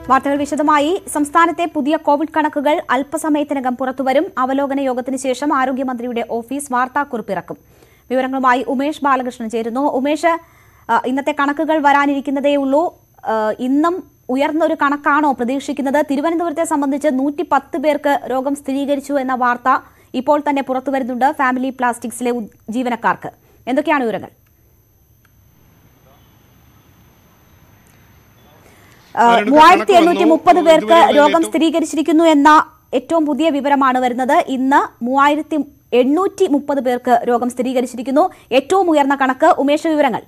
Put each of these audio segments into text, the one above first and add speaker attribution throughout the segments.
Speaker 1: വാർത്തകൾ വിശദമായി സംസ്ഥാനത്തെ പുതിയ കോവിഡ് കണക്കുകൾ അല്പസമയത്തിനകം പുറത്തുവരും അവലോകന യോഗത്തിന് ശേഷം ആരോഗ്യമന്ത്രിയുടെ ഓഫീസ് വാർത്താക്കുറിപ്പിറക്കും വിവരങ്ങളുമായി ഉമേഷ് ബാലകൃഷ്ണൻ ചേരുന്നു ഉമേഷ് ആ, ഇന്നത്തെ കണക്കുകൾ വരാനിരിക്കുന്നതേ ഉള്ളൂ ആ, ഇന്നും ഉയർന്ന ഒരു കണക്കാണോ പ്രതീക്ഷിക്കുന്നത് തിരുവനന്തപുരത്തെ സംബന്ധിച്ച് നൂറ്റി പത്ത് പേർക്ക് രോഗം സ്ഥിരീകരിച്ചു എന്ന വാർത്ത ഇപ്പോൾ തന്നെ പുറത്തു വരുന്നുണ്ട് ഫാമിലി പ്ലാസ്റ്റിക്സിലെ ഉ- ജീവനക്കാർക്ക് എന്തൊക്കെയാണ് വിവരങ്ങൾ ആ,
Speaker 2: അവരുടെ
Speaker 1: മൂവായിരത്തി
Speaker 2: കണക്ക്
Speaker 1: എണ്ണൂറ്റി
Speaker 2: വന്നു.
Speaker 1: മുപ്പത് പേർക്ക്
Speaker 2: ഇതുവരെയുള്ള
Speaker 1: രോഗം
Speaker 2: ഏറ്റവും-
Speaker 1: സ്ഥിരീകരിച്ചിരിക്കുന്നു എന്ന ഏറ്റവും പുതിയ വിവരമാണ് വരുന്നത് ഇന്ന് മൂവായിരത്തി എണ്ണൂറ്റി മുപ്പത് പേർക്ക് രോഗം സ്ഥിരീകരിച്ചിരിക്കുന്നു ഏറ്റവും ഉയർന്ന കണക്ക് ഉമേഷ് വിവരങ്ങൾ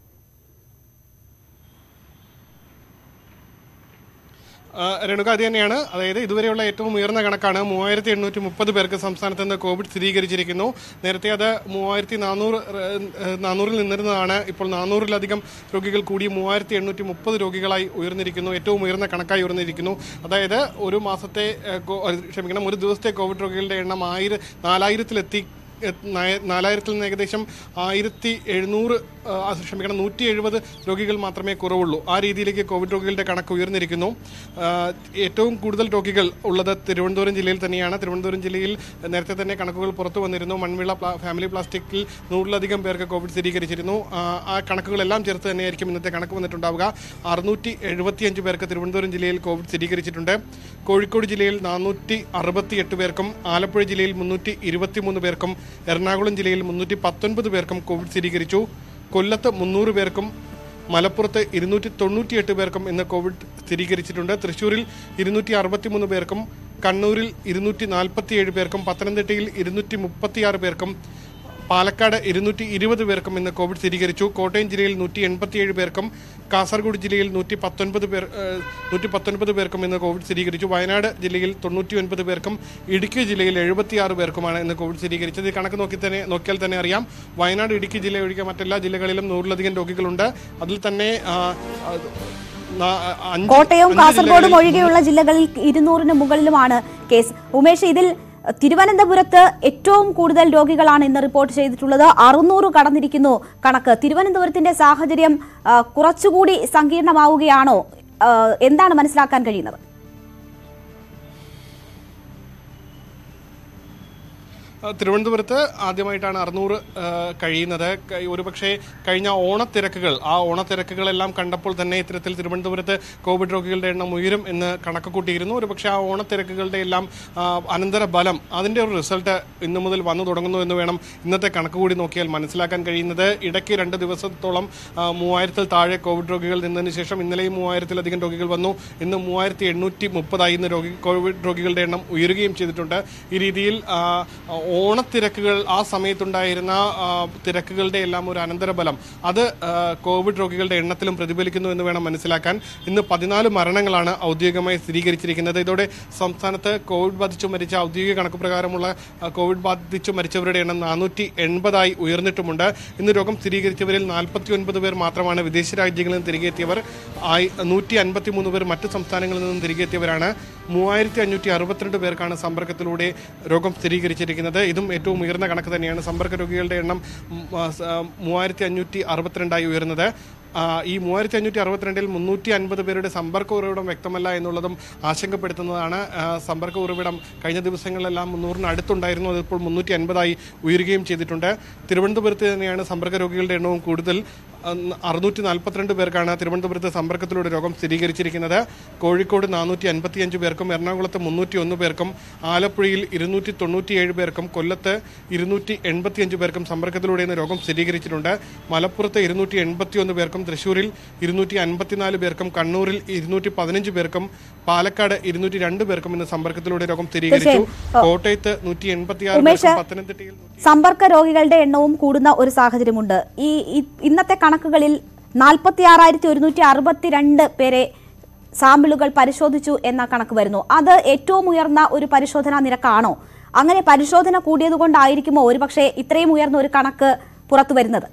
Speaker 2: ആ, രേണുക അത് തന്നെയാണ് അതായത് ഇതുവരെയുള്ള ഏറ്റവും ഉയർന്ന കണക്കാണ് മൂവായിരത്തി എണ്ണൂറ്റി മുപ്പത് പേർക്ക് സംസ്ഥാനത്ത് നിന്ന് കോവിഡ് സ്ഥിരീകരിച്ചിരിക്കുന്നു നേരത്തെ അത് മൂവായിരത്തി നാനൂറ് നാനൂറിൽ നിന്നിരുന്നതാണ് ഇപ്പോൾ നാനൂറിലധികം രോഗികൾ കൂടി മൂവായിരത്തി എണ്ണൂറ്റി മുപ്പത് രോഗികളായി ഉയർന്നിരിക്കുന്നു ഏറ്റവും ഉയർന്ന കണക്കായി ഉയർന്നിരിക്കുന്നു അതായത് ഒരു മാസത്തെ ഏഹ്, കോ- ക്ഷമിക്കണം ഒരു ദിവസത്തെ കോവിഡ് രോഗികളുടെ എണ്ണം ആയിരം നാലായിരത്തിലെത്തി എത്ത് നായ- നാലായിരത്തിൽ നിന്ന് ഏകദേശം ആയിരത്തി എഴുന്നൂറ് ആ, ക്ഷമിക്കണം നൂറ്റി എഴുപത് രോഗികൾ മാത്രമേ കുറവുള്ളൂ ആ രീതിയിലേക്ക് കോവിഡ് രോഗികളുടെ കണക്ക് ഉയർന്നിരിക്കുന്നു ആ, ഏറ്റവും കൂടുതൽ രോഗികൾ ഉള്ളത് തിരുവനന്തപുരം ജില്ലയിൽ തന്നെയാണ് തിരുവനന്തപുരം ജില്ലയിൽ നേരത്തെ തന്നെ കണക്കുകൾ പുറത്തു വന്നിരുന്നു മൺവിള പ്ലാ- ഫാമിലി പ്ലാസ്റ്റിക്കിൽ നൂറിലധികം പേർക്ക് കോവിഡ് സ്ഥിരീകരിച്ചിരുന്നു ആ, ആ കണക്കുകളെല്ലാം ചേർത്ത് തന്നെയായിരിക്കും ഇന്നത്തെ കണക്ക് വന്നിട്ടുണ്ടാവുക അറുന്നൂറ്റി എഴുപത്തിയഞ്ച് പേർക്ക് തിരുവനന്തപുരം ജില്ലയിൽ കോവിഡ് സ്ഥിരീകരിച്ചിട്ടുണ്ട് കോഴിക്കോട് ജില്ലയിൽ നാനൂറ്റി അറുപത്തിയെട്ട് പേർക്കും ആലപ്പുഴ ജില്ലയിൽ മുന്നൂറ്റി ഇരുപത്തിമൂന്ന് പേർക്കും എറണാകുളം ജില്ലയിൽ മുന്നൂറ്റി പത്തൊൻപത് പേർക്കും കോവിഡ് സ്ഥിരീകരിച്ചു കൊല്ലത്ത് മുന്നൂറ് പേർക്കും മലപ്പുറത്ത് ഇരുന്നൂറ്റി തൊണ്ണൂറ്റിയെട്ട് പേർക്കും ഇന്ന് കോവിഡ് സ്ഥിരീകരിച്ചിട്ടുണ്ട് തൃശ്ശൂരിൽ ഇരുന്നൂറ്റി അറുപത്തിമൂന്ന് പേർക്കും കണ്ണൂരിൽ ഇരുന്നൂറ്റി നാൽപ്പത്തിയേഴ് പേർക്കും പത്തനംതിട്ടയിൽ ഇരുന്നൂറ്റി മുപ്പത്തിയാറ് പേർക്കും പാലക്കാട് ഇരുന്നൂറ്റി ഇരുപത് പേർക്കും ഇന്ന് കോവിഡ് സ്ഥിരീകരിച്ചു കോട്ടയം ജില്ലയിൽ നൂറ്റി എൺപത്തിയേഴ് പേർക്കും കാസർഗോഡ് ജില്ലയിൽ നൂറ്റി പത്തൊൻപത് പേർ നൂറ്റി പത്തൊൻപത് പേർക്കും ഇന്ന് കോവിഡ് സ്ഥിരീകരിച്ചു വയനാട് ജില്ലയിൽ തൊണ്ണൂറ്റി ഒൻപത് പേർക്കും ഇടുക്കി ജില്ലയിൽ എഴുപത്തിയാറ് പേർക്കുമാണ് ഇന്ന് കോവിഡ് സ്ഥിരീകരിച്ചത് ഈ കണക്ക് നോക്കി തന്നെ നോക്കിയാൽ തന്നെ അറിയാം വയനാട് ഇടുക്കി ജില്ല ഒഴികെ മറ്റെല്ലാ ജില്ലകളിലും നൂറിലധികം രോഗികളുണ്ട് അതിൽ തന്നെ ആ, ആ, നാ- അഞ്ച്
Speaker 1: കോട്ടയവും
Speaker 2: അഞ്ച്
Speaker 1: കാസർഗോഡും
Speaker 2: ജില്ലകളിൽ
Speaker 1: ഒഴികെയുള്ള ജില്ലകളിൽ ഇരുന്നൂറിന് മുകളിലുമാണ് കേസ് ഉമേഷ് ഇതിൽ തിരുവനന്തപുരത്ത് ഏറ്റവും കൂടുതൽ രോഗികളാണ് ഇന്ന് റിപ്പോർട്ട് ചെയ്തിട്ടുള്ളത് അറുന്നൂറ് കടന്നിരിക്കുന്നു കണക്ക് തിരുവനന്തപുരത്തിന്റെ സാഹചര്യം ആ, കുറച്ചുകൂടി സങ്കീർണമാവുകയാണോ ആ, എന്താണ് മനസ്സിലാക്കാൻ കഴിയുന്നത്
Speaker 2: ആ, തിരുവനന്തപുരത്ത് ആദ്യമായിട്ടാണ് അറുന്നൂറ് ആ, കഴിയുന്നത് ക- ഒരുപക്ഷെ കഴിഞ്ഞ ഓണത്തിരക്കുകൾ ആ ഓണത്തിരക്കുകളെല്ലാം കണ്ടപ്പോൾ തന്നെ ഇത്തരത്തിൽ തിരുവനന്തപുരത്ത് കോവിഡ് രോഗികളുടെ എണ്ണം ഉയരും എന്ന് കണക്ക് കൂട്ടിയിരുന്നു ഒരുപക്ഷെ ആ ഓണത്തിരക്കുകളുടെ എല്ലാം ആ, അനന്തര ബലം അതിൻ്റെ ഒരു റിസൾട്ട് ഇന്നു മുതൽ വന്നു തുടങ്ങുന്നു എന്ന് വേണം ഇന്നത്തെ കണക്ക് കൂടി നോക്കിയാൽ മനസ്സിലാക്കാൻ കഴിയുന്നത് ഇടയ്ക്ക് രണ്ട് ദിവസത്തോളം ആ, മൂവായിരത്തിൽ താഴെ കോവിഡ് രോഗികൾ നിന്നതിന് ശേഷം ഇന്നലെയും മൂവായിരത്തിലധികം രോഗികൾ വന്നു ഇന്ന് മൂവായിരത്തി എണ്ണൂറ്റി മുപ്പതായി ഇന്ന് രോഗി കോവിഡ് രോഗികളുടെ എണ്ണം ഉയരുകയും ചെയ്തിട്ടുണ്ട് ഈ രീതിയിൽ ആ, ഓണത്തിരക്കുകൾ ആ സമയത്തുണ്ടായിരുന്ന ആ, തിരക്കുകളുടെ എല്ലാം ഒരു അനന്തരബലം അത് ആ, കോവിഡ് രോഗികളുടെ എണ്ണത്തിലും പ്രതിഫലിക്കുന്നു എന്ന് വേണം മനസ്സിലാക്കാൻ ഇന്ന് പതിനാല് മരണങ്ങളാണ് ഔദ്യോഗികമായി സ്ഥിരീകരിച്ചിരിക്കുന്നത് ഇതോടെ സംസ്ഥാനത്ത് കോവിഡ് ബാധിച്ചു മരിച്ച ഔദ്യോഗിക കണക്ക് പ്രകാരമുള്ള ആ, കോവിഡ് ബാധിച്ചു മരിച്ചവരുടെ എണ്ണം നാനൂറ്റി എൺപതായി ഉയർന്നിട്ടുമുണ്ട് ഇന്ന് രോഗം സ്ഥിരീകരിച്ചവരിൽ നാൽപ്പത്തി ഒൻപത് പേർ മാത്രമാണ് വിദേശ രാജ്യങ്ങളിൽ നിന്ന് തിരികെ എത്തിയവർ ആയി നൂറ്റി അൻപത്തി മൂന്ന് പേർ മറ്റ് സംസ്ഥാനങ്ങളിൽ നിന്നും തിരികെ എത്തിയവരാണ് മൂവായിരത്തി അഞ്ഞൂറ്റി അറുപത്തിരണ്ട് പേർക്കാണ് സമ്പർക്കത്തിലൂടെ രോഗം സ്ഥിരീകരിച്ചിരിക്കുന്നത് ഇതും ഏറ്റവും ഉയർന്ന കണക്ക് തന്നെയാണ് സമ്പർക്ക രോഗികളുടെ എണ്ണം ഉം, ആ, സ- ആ, മൂവായിരത്തി അഞ്ഞൂറ്റി അറുപത്തിരണ്ടായി ഉയർന്നത് ആ, ഈ മൂവായിരത്തി അഞ്ഞൂറ്റി അറുപത്തിരണ്ടിൽ മുന്നൂറ്റി അൻപത് പേരുടെ സമ്പർക്ക ഉറവിടം വ്യക്തമല്ല എന്നുള്ളതും ആശങ്കപ്പെടുത്തുന്നതാണ് ആ, സമ്പർക്ക ഉറവിടം കഴിഞ്ഞ ദിവസങ്ങളിലെല്ലാം മുന്നൂറിന് അടുത്തുണ്ടായിരുന്നു അതിപ്പോൾ മുന്നൂറ്റി അൻപതായി ഉയരുകയും ചെയ്തിട്ടുണ്ട് തിരുവനന്തപുരത്ത് തന്നെയാണ് സമ്പർക്ക രോഗികളുടെ എണ്ണവും കൂടുതൽ അറുന്നൂറ്റി നാൽപ്പത്തിരണ്ട് പേർക്കാണ് തിരുവനന്തപുരത്ത് സമ്പർക്കത്തിലൂടെ രോഗം സ്ഥിരീകരിച്ചിരിക്കുന്നത് കോഴിക്കോട് നാനൂറ്റി അൻപത്തിയഞ്ച് പേർക്കും എറണാകുളത്ത് മുന്നൂറ്റി ഒന്ന് പേർക്കും ആലപ്പുഴയിൽ ഇരുന്നൂറ്റി തൊണ്ണൂറ്റിയേഴ് പേർക്കും കൊല്ലത്ത് ഇരുന്നൂറ്റി എൺപത്തിയഞ്ച് പേർക്കും സമ്പർക്കത്തിലൂടെ ഇന്ന് രോഗം സ്ഥിരീകരിച്ചിട്ടുണ്ട് മലപ്പുറത്ത് ഇരുന്നൂറ്റി എൺപത്തിയൊന്ന് പേർക്കും തൃശ്ശൂരിൽ ഇരുന്നൂറ്റി അൻപത്തിനാല് പേർക്കും കണ്ണൂരിൽ ഇരുന്നൂറ്റി പതിനഞ്ച് പേർക്കും പാലക്കാട് ഇരുന്നൂറ്റി രണ്ട് പേർക്കും ഇന്ന് സമ്പർക്കത്തിലൂടെ രോഗം സ്ഥിരീകരിച്ചു
Speaker 1: തീർച്ചയായും.
Speaker 2: കോട്ടയത്ത് നൂറ്റി എൺപത്തിയാറ്
Speaker 1: ഉമേഷ്,
Speaker 2: പേർക്കും പത്തനംതിട്ടയിൽ
Speaker 1: സമ്പർക്ക രോഗികളുടെ എണ്ണവും കൂടുന്ന ഒരു സാഹചര്യമുണ്ട് ഈ ഈ- ഇന്നത്തെ കണക്കുകളിൽ നാൽപ്പത്തി ആറായിരത്തി ഒരുന്നൂറ്റി അറുപത്തിരണ്ട് പേരെ സാമ്പിളുകൾ പരിശോധിച്ചു എന്ന കണക്ക് വരുന്നു അത് ഏറ്റവും ഉയർന്ന ഒരു പരിശോധനാ നിരക്കാണോ അങ്ങനെ പരിശോധന കൂടിയതുകൊണ്ടായിരിക്കുമോ ഒരുപക്ഷെ ഇത്രയും ഉയർന്ന ഒരു കണക്ക് പുറത്തു വരുന്നത്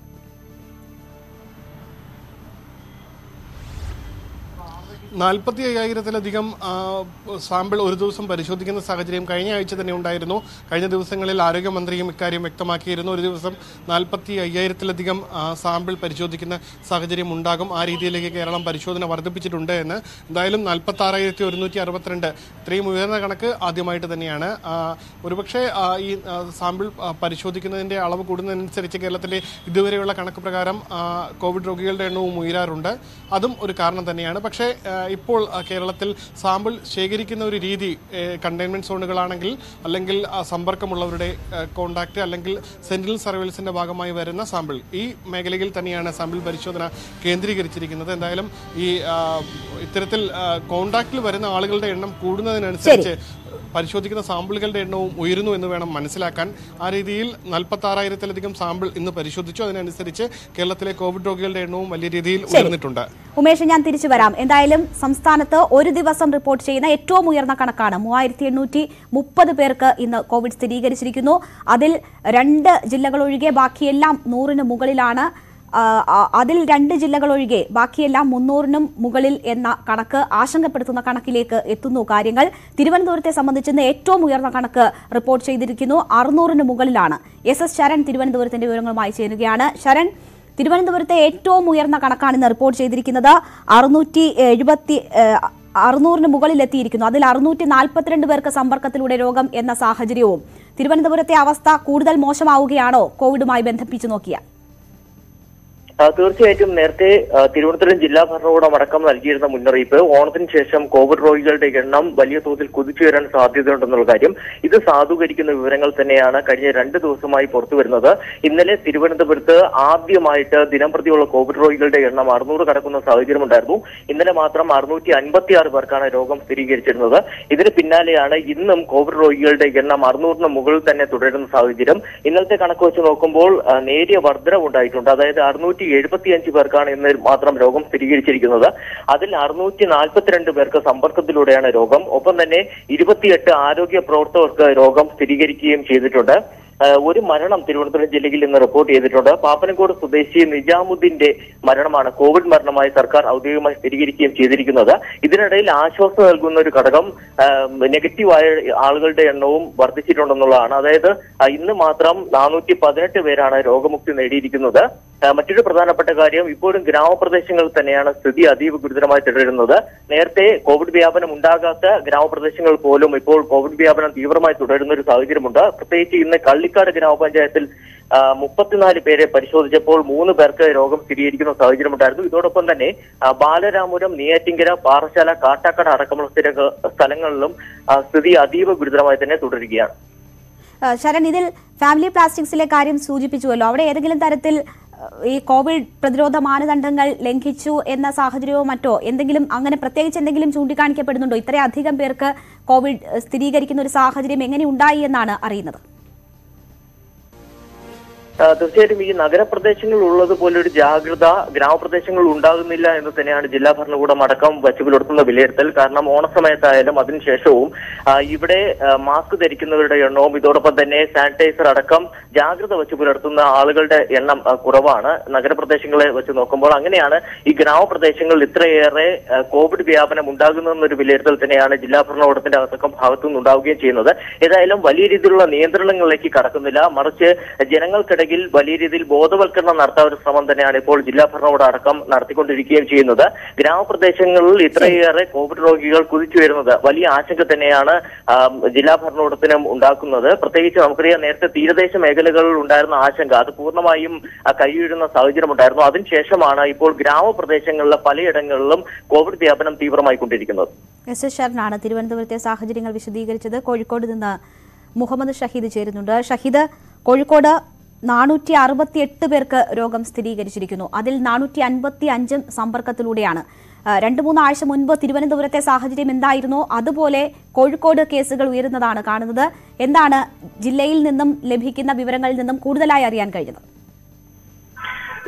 Speaker 2: നാൽപ്പത്തി അയ്യായിരത്തിലധികം ആ, സാമ്പിൾ ഒരു ദിവസം പരിശോധിക്കുന്ന സാഹചര്യം കഴിഞ്ഞ ആഴ്ച തന്നെ ഉണ്ടായിരുന്നു കഴിഞ്ഞ ദിവസങ്ങളിൽ ആരോഗ്യമന്ത്രിയും ഇക്കാര്യം വ്യക്തമാക്കിയിരുന്നു ഒരു ദിവസം നാൽപ്പത്തി അയ്യായിരത്തിലധികം ആ, സാമ്പിൾ പരിശോധിക്കുന്ന സാഹചര്യം ഉണ്ടാകും ആ രീതിയിലേക്ക് കേരളം പരിശോധന വർദ്ധിപ്പിച്ചിട്ടുണ്ട് എന്ന് എന്തായാലും നാൽപ്പത്തി ആറായിരത്തി ഒരുന്നൂറ്റി അറുപത്തിരണ്ട് ഇത്രയും ഉയർന്ന കണക്ക് ആദ്യമായിട്ട് തന്നെയാണ് ആ, ഒരുപക്ഷെ ആ, ഈ ആ, സാമ്പിൾ ആ, പരിശോധിക്കുന്നതിന്റെ അളവ് കൂടുന്നതനുസരിച്ച് കേരളത്തിലെ ഇതുവരെയുള്ള കണക്ക് പ്രകാരം ആ, കോവിഡ് രോഗികളുടെ എണ്ണവും ഉയരാറുണ്ട് അതും ഒരു കാരണം തന്നെയാണ് പക്ഷേ ആ, ഇപ്പോൾ ആ, കേരളത്തിൽ സാമ്പിൾ ശേഖരിക്കുന്ന ഒരു രീതി കണ്ടെയ്ൻമെന്റ് സോണുകളാണെങ്കിൽ അല്ലെങ്കിൽ ആ, സമ്പർക്കമുള്ളവരുടെ കോണ്ടാക്ട് അല്ലെങ്കിൽ സെന്റിനൽ സർവീസിന്റെ ഭാഗമായി വരുന്ന സാമ്പിൾ ഈ മേഖലയിൽ തന്നെയാണ് സാമ്പിൾ പരിശോധന കേന്ദ്രീകരിച്ചിരിക്കുന്നത് എന്തായാലും ഈ ആ, ഇത്തരത്തിൽ കോണ്ടാക്റ്റിൽ വരുന്ന ആളുകളുടെ എണ്ണം കൂടുന്നതിനനുസരിച്ച് പരിശോധിക്കുന്ന സാമ്പിളുകളുടെ എണ്ണവും ഉയരുന്നു എന്ന് വേണം മനസ്സിലാക്കാൻ ആ രീതിയിൽ നാൽപ്പത്തി ആറായിരത്തിലധികം സാമ്പിൾ ഇന്ന് പരിശോധിച്ചു അതിനനുസരിച്ച് കേരളത്തിലെ കോവിഡ് രോഗികളുടെ എണ്ണവും വലിയ രീതിയിൽ ഉയർന്നിട്ടുണ്ട്
Speaker 1: ഉമേഷ് ഞാൻ തിരിച്ചു വരാം എന്തായാലും സംസ്ഥാനത്ത് ഒരു ദിവസം റിപ്പോർട്ട് ചെയ്യുന്ന ഏറ്റവും ഉയർന്ന കണക്കാണ് മൂവായിരത്തി എണ്ണൂറ്റി മുപ്പത് പേർക്ക് ഇന്ന് കോവിഡ് സ്ഥിരീകരിച്ചിരിക്കുന്നു അതിൽ രണ്ട് ജില്ലകൾ ഒഴികെ ബാക്കിയെല്ലാം നൂറിന് മുകളിലാണ് ആ, ആ, അതിൽ രണ്ട് ജില്ലകൾ ഒഴികെ ബാക്കിയെല്ലാം മുന്നൂറിനും മുകളിൽ എന്ന കണക്ക് ആശങ്കപ്പെടുത്തുന്ന കണക്കിലേക്ക് എത്തുന്നു കാര്യങ്ങൾ തിരുവനന്തപുരത്തെ സംബന്ധിച്ച് ഇന്ന് ഏറ്റവും ഉയർന്ന കണക്ക് റിപ്പോർട്ട് ചെയ്തിരിക്കുന്നു അറുന്നൂറിന് മുകളിലാണ് എസ് എസ് ശരൺ തിരുവനന്തപുരത്തിന്റെ വിവരങ്ങളുമായി ചേരുകയാണ് ശരൺ തിരുവനന്തപുരത്തെ ഏറ്റവും ഉയർന്ന കണക്കാണ് ഇന്ന് റിപ്പോർട്ട് ചെയ്തിരിക്കുന്നത് അറുന്നൂറ്റി എഴുപത്തി അറുന്നൂറിന് മുകളിൽ എത്തിയിരിക്കുന്നു അതിൽ അറുന്നൂറ്റി നാൽപ്പത്തിരണ്ട് പേർക്ക് സമ്പർക്കത്തിലൂടെ രോഗം എന്ന സാഹചര്യവും തിരുവനന്തപുരത്തെ അവസ്ഥ കൂടുതൽ മോശമാവുകയാണോ കോവിഡുമായി ബന്ധിപ്പിച്ചു നോക്കിയാൽ
Speaker 3: ആ, തീർച്ചയായിട്ടും നേരത്തെ ആ, തിരുവനന്തപുരം ജില്ലാ ഭരണകൂടം അടക്കം നൽകിയിരുന്ന മുന്നറിയിപ്പ് ഓണത്തിന് ശേഷം കോവിഡ് രോഗികളുടെ എണ്ണം വലിയ തോതിൽ കുതിച്ചുയരാൻ സാധ്യതയുണ്ടെന്നുള്ള കാര്യം ഇത് സാധൂകരിക്കുന്ന വിവരങ്ങൾ തന്നെയാണ് കഴിഞ്ഞ രണ്ട് ദിവസമായി പുറത്തു വരുന്നത് ഇന്നലെ തിരുവനന്തപുരത്ത് ആദ്യമായിട്ട് ദിനംപ്രതിയുള്ള കോവിഡ് രോഗികളുടെ എണ്ണം അറുന്നൂറ് കടക്കുന്ന സാഹചര്യമുണ്ടായിരുന്നു ഇന്നലെ മാത്രം അറുന്നൂറ്റി അൻപത്തി ആറ് പേർക്കാണ് രോഗം സ്ഥിരീകരിച്ചിരുന്നത് ഇതിന് പിന്നാലെയാണ് ഇന്നും കോവിഡ് രോഗികളുടെ എണ്ണം അറുന്നൂറിന് മുകളിൽ തന്നെ തുടരുന്ന സാഹചര്യം ഇന്നലത്തെ കണക്ക് വെച്ച് നോക്കുമ്പോൾ ആ, നേരിയ വർധനവ് ഉണ്ടായിട്ടുണ്ട് അതായത് അറുന്നൂറ്റി എഴുപത്തിയഞ്ച് പേർക്കാണ് ഇന്ന് മാത്രം രോഗം സ്ഥിരീകരിച്ചിരിക്കുന്നത് അതിൽ അറുന്നൂറ്റി നാൽപ്പത്തിരണ്ട് പേർക്ക് സമ്പർക്കത്തിലൂടെയാണ് രോഗം ഒപ്പം തന്നെ ഇരുപത്തിയെട്ട് ആരോഗ്യ പ്രവർത്തകർക്ക് രോഗം സ്ഥിരീകരിക്കുകയും ചെയ്തിട്ടുണ്ട് ആ, ഒരു മരണം തിരുവനന്തപുരം ജില്ലയിൽ ഇന്ന് റിപ്പോർട്ട് ചെയ്തിട്ടുണ്ട് പാപ്പനംകോട് സ്വദേശി നിജാമുദ്ദീന്റെ മരണമാണ് കോവിഡ് മരണമായി സർക്കാർ ഔദ്യോഗികമായി സ്ഥിരീകരിക്കുകയും ചെയ്തിരിക്കുന്നത് ഇതിനിടയിൽ ആശ്വാസം നൽകുന്ന ഒരു ഘടകം ആ, നെഗറ്റീവായ ആളുകളുടെ എണ്ണവും വർദ്ധിച്ചിട്ടുണ്ടെന്നുള്ളതാണ് അതായത് ആ, ഇന്ന് മാത്രം നാനൂറ്റി പതിനെട്ട് പേരാണ് രോഗമുക്തി നേടിയിരിക്കുന്നത് ആ, മറ്റൊരു പ്രധാനപ്പെട്ട കാര്യം ഇപ്പോഴും ഗ്രാമപ്രദേശങ്ങളിൽ തന്നെയാണ് സ്ഥിതി അതീവ ഗുരുതരമായി തുടരുന്നത് നേരത്തെ കോവിഡ് വ്യാപനം ഉണ്ടാകാത്ത ഗ്രാമപ്രദേശങ്ങൾ പോലും ഇപ്പോൾ കോവിഡ് വ്യാപനം തീവ്രമായി തുടരുന്ന ഒരു സാഹചര്യമുണ്ട് പ്രത്യേകിച്ച് ഇന്ന് കള്ളിക്കാട് ഗ്രാമപഞ്ചായത്തിൽ ആ, മുപ്പത്തിനാല് പേരെ പരിശോധിച്ചപ്പോൾ മൂന്ന് പേർക്ക് രോഗം സ്ഥിരീകരിക്കുന്ന സാഹചര്യമുണ്ടായിരുന്നു ഇതോടൊപ്പം തന്നെ ആ, ബാലരാമപുരം നെയ്യാറ്റിങ്കര പാറശാല കാട്ടാക്കട അടക്കമുള്ള സ്ഥിര- സ്ഥലങ്ങളിലും ആ, സ്ഥിതി അതീവ ഗുരുതരമായി തന്നെ തുടരുകയാണ്
Speaker 1: ആ, ശരൺ ഇതിൽ ഫാമിലി പ്ലാസ്റ്റിക്സിലെ കാര്യം സൂചിപ്പിച്ചുവല്ലോ അവിടെ ഏതെങ്കിലും തരത്തിൽ ആ, ഈ കോവിഡ് പ്രതിരോധ മാനദണ്ഡങ്ങൾ ലംഘിച്ചു എന്ന സാഹചര്യമോ മറ്റോ എന്തെങ്കിലും അങ്ങനെ പ്രത്യേകിച്ച് എന്തെങ്കിലും ചൂണ്ടിക്കാണിക്കപ്പെടുന്നുണ്ടോ ഇത്രയധികം പേർക്ക് കോവിഡ് ആ, സ്ഥിരീകരിക്കുന്ന ഒരു സാഹചര്യം എങ്ങനെ ഉണ്ടായി എന്നാണ് അറിയുന്നത്
Speaker 3: ആ, തീർച്ചയായിട്ടും ഈ നഗരപ്രദേശങ്ങളിൽ ഉള്ളതുപോലെ ഒരു ജാഗ്രത ഗ്രാമപ്രദേശങ്ങളിൽ ഉണ്ടാകുന്നില്ല എന്ന് തന്നെയാണ് ജില്ലാ ഭരണകൂടം അടക്കം വച്ചു പുലർത്തുന്ന വിലയിരുത്തൽ കാരണം ഓണസമയത്തായാലും അതിനുശേഷവും ആ, ഇവിടെ ആ, മാസ്ക് ധരിക്കുന്നവരുടെ എണ്ണവും ഇതോടൊപ്പം തന്നെ സാനിറ്റൈസർ അടക്കം ജാഗ്രത വെച്ച് പുലർത്തുന്ന ആളുകളുടെ എണ്ണം ആ, കുറവാണ് നഗരപ്രദേശങ്ങളെ വെച്ച് നോക്കുമ്പോൾ അങ്ങനെയാണ് ഈ ഗ്രാമപ്രദേശങ്ങളിൽ ഇത്രയേറെ ആ, കോവിഡ് വ്യാപനം ഉണ്ടാകുന്നതെന്നൊരു വിലയിരുത്തൽ തന്നെയാണ് ജില്ലാ ഭരണകൂടത്തിന്റെ അടക്കം ഭാഗത്തു നിന്ന് ഉണ്ടാവുകയും ചെയ്യുന്നത് ഏതായാലും വലിയ രീതിയിലുള്ള നിയന്ത്രണങ്ങളിലേക്ക് കടക്കുന്നില്ല മറിച്ച് ജനങ്ങൾക്കിടയിൽ വലിയ രീതിയിൽ ബോധവൽക്കരണം നടത്താൻ ഒരു ശ്രമം തന്നെയാണ് ഇപ്പോൾ ജില്ലാ ഭരണകൂടം അടക്കം നടത്തിക്കൊണ്ടിരിക്കുകയും ചെയ്യുന്നത് ഗ്രാമപ്രദേശങ്ങളിൽ ഇത്രയേറെ കോവിഡ് രോഗികൾ കുതിച്ചു വരുന്നത് വലിയ ആശങ്ക തന്നെയാണ് ആ, ജില്ലാ ഭരണകൂടത്തിനും ഉണ്ടാക്കുന്നത് പ്രത്യേകിച്ച് നമുക്കറിയാം നേരത്തെ തീരദേശ മേഖലകളിൽ ഉണ്ടായിരുന്ന ആശങ്ക അത് പൂർണ്ണമായും ആ, കൈയൊഴുന്ന സാഹചര്യം ഉണ്ടായിരുന്നു അതിനുശേഷമാണ് ഇപ്പോൾ ഗ്രാമപ്രദേശങ്ങളിലെ പലയിടങ്ങളിലും കോവിഡ് വ്യാപനം തീവ്രമായി കൊണ്ടിരിക്കുന്നത്
Speaker 1: എസ് എസ് ശരണാണ് തിരുവനന്തപുരത്തെ സാഹചര്യങ്ങൾ വിശദീകരിച്ചത് കോഴിക്കോട് നിന്ന് മുഹമ്മദ് ഷഹീദ് ചേരുന്നുണ്ട് ഷഹീദ് കോഴിക്കോട് നാനൂറ്റി അറുപത്തി എട്ട് പേർക്ക് രോഗം സ്ഥിരീകരിച്ചിരിക്കുന്നു അതിൽ നാനൂറ്റി അൻപത്തി അഞ്ചും സമ്പർക്കത്തിലൂടെയാണ് ആ, രണ്ട് മൂന്ന് ആഴ്ച മുൻപ് തിരുവനന്തപുരത്തെ സാഹചര്യം എന്തായിരുന്നോ അതുപോലെ കോഴിക്കോട് കേസുകൾ ഉയരുന്നതാണ് കാണുന്നത് എന്താണ് ജില്ലയിൽ നിന്നും ലഭിക്കുന്ന വിവരങ്ങളിൽ നിന്നും കൂടുതലായി അറിയാൻ കഴിഞ്ഞത്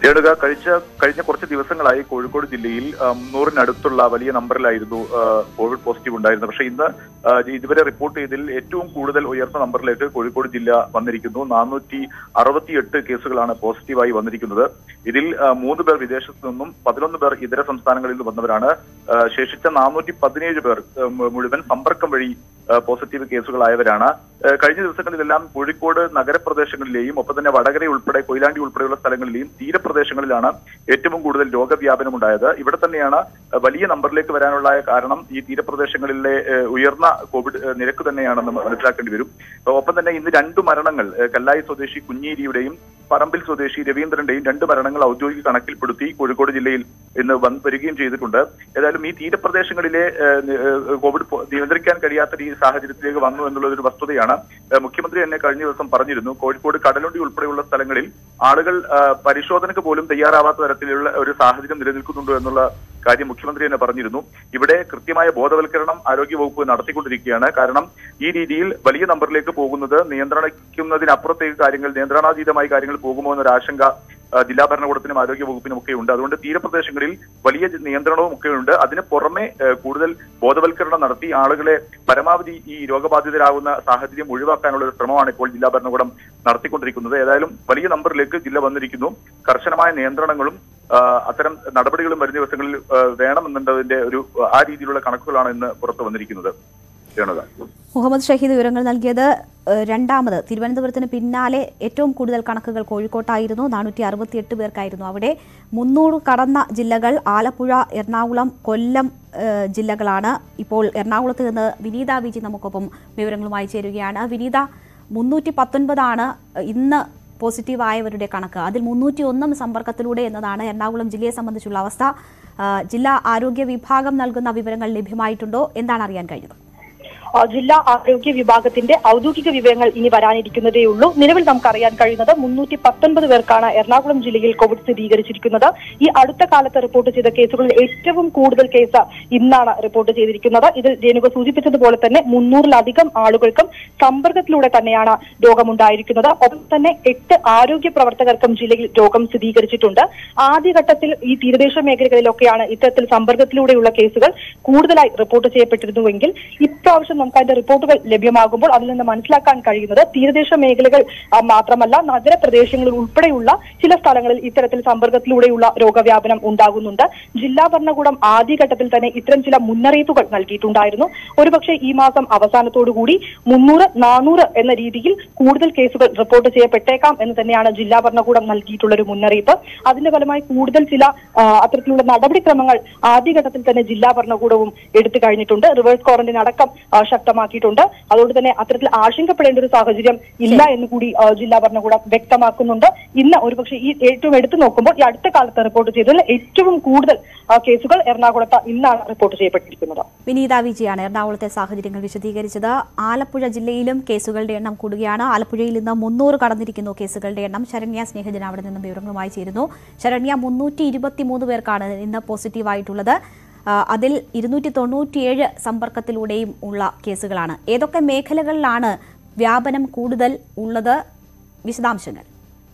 Speaker 4: രേണുക കഴിച്ച കഴിഞ്ഞ കുറച്ച് ദിവസങ്ങളായി കോഴിക്കോട് ജില്ലയിൽ ആ, മുന്നൂറിനടുത്തുള്ള വലിയ നമ്പറിലായിരുന്നു ആ, കോവിഡ് പോസിറ്റീവ് ഉണ്ടായിരുന്നത് പക്ഷേ ഇന്ന് ആ, ഇതുവരെ റിപ്പോർട്ട് ചെയ്തതിൽ ഏറ്റവും കൂടുതൽ ഉയർന്ന നമ്പറിലേക്ക് കോഴിക്കോട് ജില്ല വന്നിരിക്കുന്നു നാനൂറ്റി അറുപത്തിയെട്ട് കേസുകളാണ് പോസിറ്റീവായി വന്നിരിക്കുന്നത് ഇതിൽ ആ, മൂന്ന് പേർ വിദേശത്തു നിന്നും പതിനൊന്ന് പേർ ഇതര സംസ്ഥാനങ്ങളിൽ നിന്ന് വന്നവരാണ് ആ, ശേഷിച്ച നാനൂറ്റി പതിനേഴ് പേർ ആ, മുഴുവൻ സമ്പർക്കം വഴി ആ, പോസിറ്റീവ് കേസുകളായവരാണ് ആ, കഴിഞ്ഞ ദിവസങ്ങളിലെല്ലാം കോഴിക്കോട് നഗരപ്രദേശങ്ങളിലെയും ഒപ്പം തന്നെ വടകര ഉൾപ്പെടെ കൊയിലാണ്ടി ഉൾപ്പെടെയുള്ള സ്ഥലങ്ങളിലെയും തീരപ്രദേശങ്ങളിലാണ് ഏറ്റവും കൂടുതൽ രോഗവ്യാപനം ഉണ്ടായത് ഇവിടെ തന്നെയാണ് ആ, വലിയ നമ്പറിലേക്ക് വരാനുള്ള കാരണം ഈ തീരപ്രദേശങ്ങളിലെ ആ, ഉയർന്ന കോവിഡ് ആ, നിരക്ക് തന്നെയാണെന്ന് മനസ്സിലാക്കേണ്ടി വരും ഒപ്പം തന്നെ ഇന്ന് രണ്ടു മരണങ്ങൾ ആ, കല്ലായി സ്വദേശി കുഞ്ഞീരിയുടെയും പറമ്പിൽ സ്വദേശി രവീന്ദ്രന്റെയും രണ്ട് മരണങ്ങൾ ഔദ്യോഗിക കണക്കിൽപ്പെടുത്തി കോഴിക്കോട് ജില്ലയിൽ ഇന്ന് വന്ന് വരികയും ചെയ്തിട്ടുണ്ട് ഏതായാലും ഈ തീരപ്രദേശങ്ങളിലെ ഏഹ്, നി- ഏഹ്, കോവിഡ് പോ- നിയന്ത്രിക്കാൻ കഴിയാത്ത ഈ സാഹചര്യത്തിലേക്ക് വന്നു എന്നുള്ളതൊരു വസ്തുതയാണ് ഏഹ്, മുഖ്യമന്ത്രി തന്നെ കഴിഞ്ഞ ദിവസം പറഞ്ഞിരുന്നു കോഴിക്കോട് കടലുണ്ടി ഉൾപ്പെടെയുള്ള സ്ഥലങ്ങളിൽ ആളുകൾ ആ, പരിശോധനയ്ക്ക് പോലും തയ്യാറാവാത്ത തരത്തിലുള്ള ഒരു സാഹചര്യം നിലനിൽക്കുന്നുണ്ടോ എന്നുള്ള കാര്യം മുഖ്യമന്ത്രി തന്നെ പറഞ്ഞിരുന്നു ഇവിടെ കൃത്യമായ ബോധവൽക്കരണം ആരോഗ്യവകുപ്പ് നടത്തിക്കൊണ്ടിരിക്കുകയാണ് കാരണം ഈ രീതിയിൽ വലിയ നമ്പറിലേക്ക് പോകുന്നത് നിയന്ത്രിക്കുന്നതിനപ്പുറത്തേക്ക് കാര്യങ്ങൾ നിയന്ത്രണാതീതമായി കാര്യങ്ങൾ പോകുമോ എന്നൊരു ആശങ്ക ആ, ജില്ലാ ഭരണകൂടത്തിനും ആരോഗ്യ വകുപ്പിനും ഒക്കെ ഉണ്ട് അതുകൊണ്ട് തീരപ്രദേശങ്ങളിൽ വലിയ നിയന്ത്രണവും ഒക്കെ ഉണ്ട് അതിന് പുറമെ ഏ, കൂടുതൽ ബോധവൽക്കരണം നടത്തി ആളുകളെ പരമാവധി ഈ രോഗബാധിതരാകുന്ന സാഹചര്യം ഒഴിവാക്കാനുള്ള ഒരു ശ്രമമാണ് ഇപ്പോൾ ജില്ലാ ഭരണകൂടം നടത്തിക്കൊണ്ടിരിക്കുന്നത് ഏതായാലും വലിയ നമ്പറിലേക്ക് ജില്ല വന്നിരിക്കുന്നു കർശനമായ നിയന്ത്രണങ്ങളും ആ, അത്തരം നടപടികളും വരും ദിവസങ്ങളിൽ ആ, വേണമെന്നുള്ളതിന്റെ ഒരു ആ രീതിയിലുള്ള കണക്കുകളാണ് ഇന്ന് പുറത്തു വന്നിരിക്കുന്നത് രേണുക
Speaker 1: മുഹമ്മദ് ഷഹീദ് വിവരങ്ങൾ നൽകിയത് ഏഹ്, രണ്ടാമത് തിരുവനന്തപുരത്തിന് പിന്നാലെ ഏറ്റവും കൂടുതൽ കണക്കുകൾ കോഴിക്കോട്ടായിരുന്നു നാനൂറ്റി അറുപത്തിയെട്ട് പേർക്കായിരുന്നു അവിടെ മുന്നൂറ് കടന്ന ജില്ലകൾ ആലപ്പുഴ എറണാകുളം കൊല്ലം ഏഹ്, ജില്ലകളാണ് ഇപ്പോൾ എറണാകുളത്ത് നിന്ന് വിനീത വിജി നമുക്കൊപ്പം വിവരങ്ങളുമായി ചേരുകയാണ് വിനീത മുന്നൂറ്റി പത്തൊൻപതാണ് ഇന്ന് പോസിറ്റീവായവരുടെ കണക്ക് അതിൽ മുന്നൂറ്റി ഒന്നും സമ്പർക്കത്തിലൂടെ എന്നതാണ് എറണാകുളം ജില്ലയെ സംബന്ധിച്ചുള്ള അവസ്ഥ ആ, ജില്ലാ ആരോഗ്യ വിഭാഗം നൽകുന്ന വിവരങ്ങൾ ലഭ്യമായിട്ടുണ്ടോ എന്താണ് അറിയാൻ കഴിഞ്ഞത്
Speaker 5: ആ, ജില്ലാ ആരോഗ്യ വിഭാഗത്തിന്റെ ഔദ്യോഗിക വിവരങ്ങൾ ഇനി വരാനിരിക്കുന്നതേ ഉള്ളൂ നിലവിൽ നമുക്ക് അറിയാൻ കഴിയുന്നത് മുന്നൂറ്റി പത്തൊൻപത് പേർക്കാണ് എറണാകുളം ജില്ലയിൽ കോവിഡ് സ്ഥിരീകരിച്ചിരിക്കുന്നത് ഈ അടുത്ത കാലത്ത് റിപ്പോർട്ട് ചെയ്ത കേസുകളിൽ ഏറ്റവും കൂടുതൽ കേസ് ഇന്നാണ് റിപ്പോർട്ട് ചെയ്തിരിക്കുന്നത് ഇതിൽ രേണുക സൂചിപ്പിച്ചതുപോലെ തന്നെ മുന്നൂറിലധികം ആളുകൾക്കും സമ്പർക്കത്തിലൂടെ തന്നെയാണ് രോഗമുണ്ടായിരിക്കുന്നത് ഒപ്പം തന്നെ എട്ട് ആരോഗ്യ പ്രവർത്തകർക്കും ജില്ലയിൽ രോഗം സ്ഥിരീകരിച്ചിട്ടുണ്ട് ആദ്യഘട്ടത്തിൽ ഈ തീരദേശ മേഖലകളിലൊക്കെയാണ് ഇത്തരത്തിൽ സമ്പർക്കത്തിലൂടെയുള്ള കേസുകൾ കൂടുതലായി റിപ്പോർട്ട് ചെയ്യപ്പെട്ടിരുന്നുവെങ്കിൽ ഇപ്രാവശ്യം നമുക്ക് അതിന്റെ റിപ്പോർട്ടുകൾ ലഭ്യമാകുമ്പോൾ അതിൽ നിന്ന് മനസ്സിലാക്കാൻ കഴിയുന്നത് തീരദേശ മേഖലകൾ ആ, മാത്രമല്ല നഗരപ്രദേശങ്ങളിൽ ഉൾപ്പെടെയുള്ള ചില സ്ഥലങ്ങളിൽ ഇത്തരത്തിൽ സമ്പർക്കത്തിലൂടെയുള്ള രോഗവ്യാപനം ഉണ്ടാകുന്നുണ്ട് ജില്ലാ ഭരണകൂടം ആദ്യഘട്ടത്തിൽ തന്നെ ഇത്തരം ചില മുന്നറിയിപ്പുകൾ നൽകിയിട്ടുണ്ടായിരുന്നു ഒരുപക്ഷെ ഈ മാസം അവസാനത്തോടുകൂടി മുന്നൂറ് നാനൂറ് എന്ന രീതിയിൽ കൂടുതൽ കേസുകൾ റിപ്പോർട്ട് ചെയ്യപ്പെട്ടേക്കാം എന്ന് തന്നെയാണ് ജില്ലാ ഭരണകൂടം നൽകിയിട്ടുള്ള ഒരു മുന്നറിയിപ്പ് അതിന്റെ ഫലമായി കൂടുതൽ ചില ആ, അത്തരത്തിലുള്ള നടപടിക്രമങ്ങൾ ആദ്യഘട്ടത്തിൽ തന്നെ ജില്ലാ ഭരണകൂടവും എടുത്തു കഴിഞ്ഞിട്ടുണ്ട് റിവേഴ്സ് ക്വാറന്റൈൻ അടക്കം ആ, ശക്തമാക്കിയിട്ടുണ്ട് അതുകൊണ്ട് തന്നെ അത്തരത്തിൽ ആശങ്കപ്പെടേണ്ട ഒരു സാഹചര്യം ഇല്ല എന്ന് കൂടി ആ, ജില്ലാ ഭരണകൂടം വ്യക്തമാക്കുന്നുണ്ട് ഇന്ന് ഒരുപക്ഷെ ഈ ഏറ്റവും എടുത്തു നോക്കുമ്പോൾ ഈ അടുത്ത കാലത്ത് റിപ്പോർട്ട് ചെയ്തതിൽ ഏറ്റവും കൂടുതൽ ആ, കേസുകൾ എറണാകുളത്ത് ഇന്നാണ് റിപ്പോർട്ട് ചെയ്യപ്പെട്ടിരിക്കുന്നത്
Speaker 1: വിനീത വിജയാണ് എറണാകുളത്തെ സാഹചര്യങ്ങൾ വിശദീകരിച്ചത് ആലപ്പുഴ ജില്ലയിലും കേസുകളുടെ എണ്ണം കൂടുകയാണ് ആലപ്പുഴയിൽ ഇന്ന് മുന്നൂറ് കടന്നിരിക്കുന്നു കേസുകളുടെ എണ്ണം ശരണ്യ സ്നേഹജൻ അവിടെ നിന്നും വിവരങ്ങളുമായി ചേരുന്നു ശരണ്യ മുന്നൂറ്റി ഇരുപത്തിമൂന്ന് പേർക്കാണ് ഇന്ന് പോസിറ്റീവായിട്ടുള്ളത് ആ, അതിൽ ഇരുന്നൂറ്റി തൊണ്ണൂറ്റിയേഴ് സമ്പർക്കത്തിലൂടെയും ഉള്ള കേസുകളാണ് ഏതൊക്കെ മേഖലകളിലാണ് വ്യാപനം കൂടുതൽ ഉള്ളത് വിശദാംശങ്ങൾ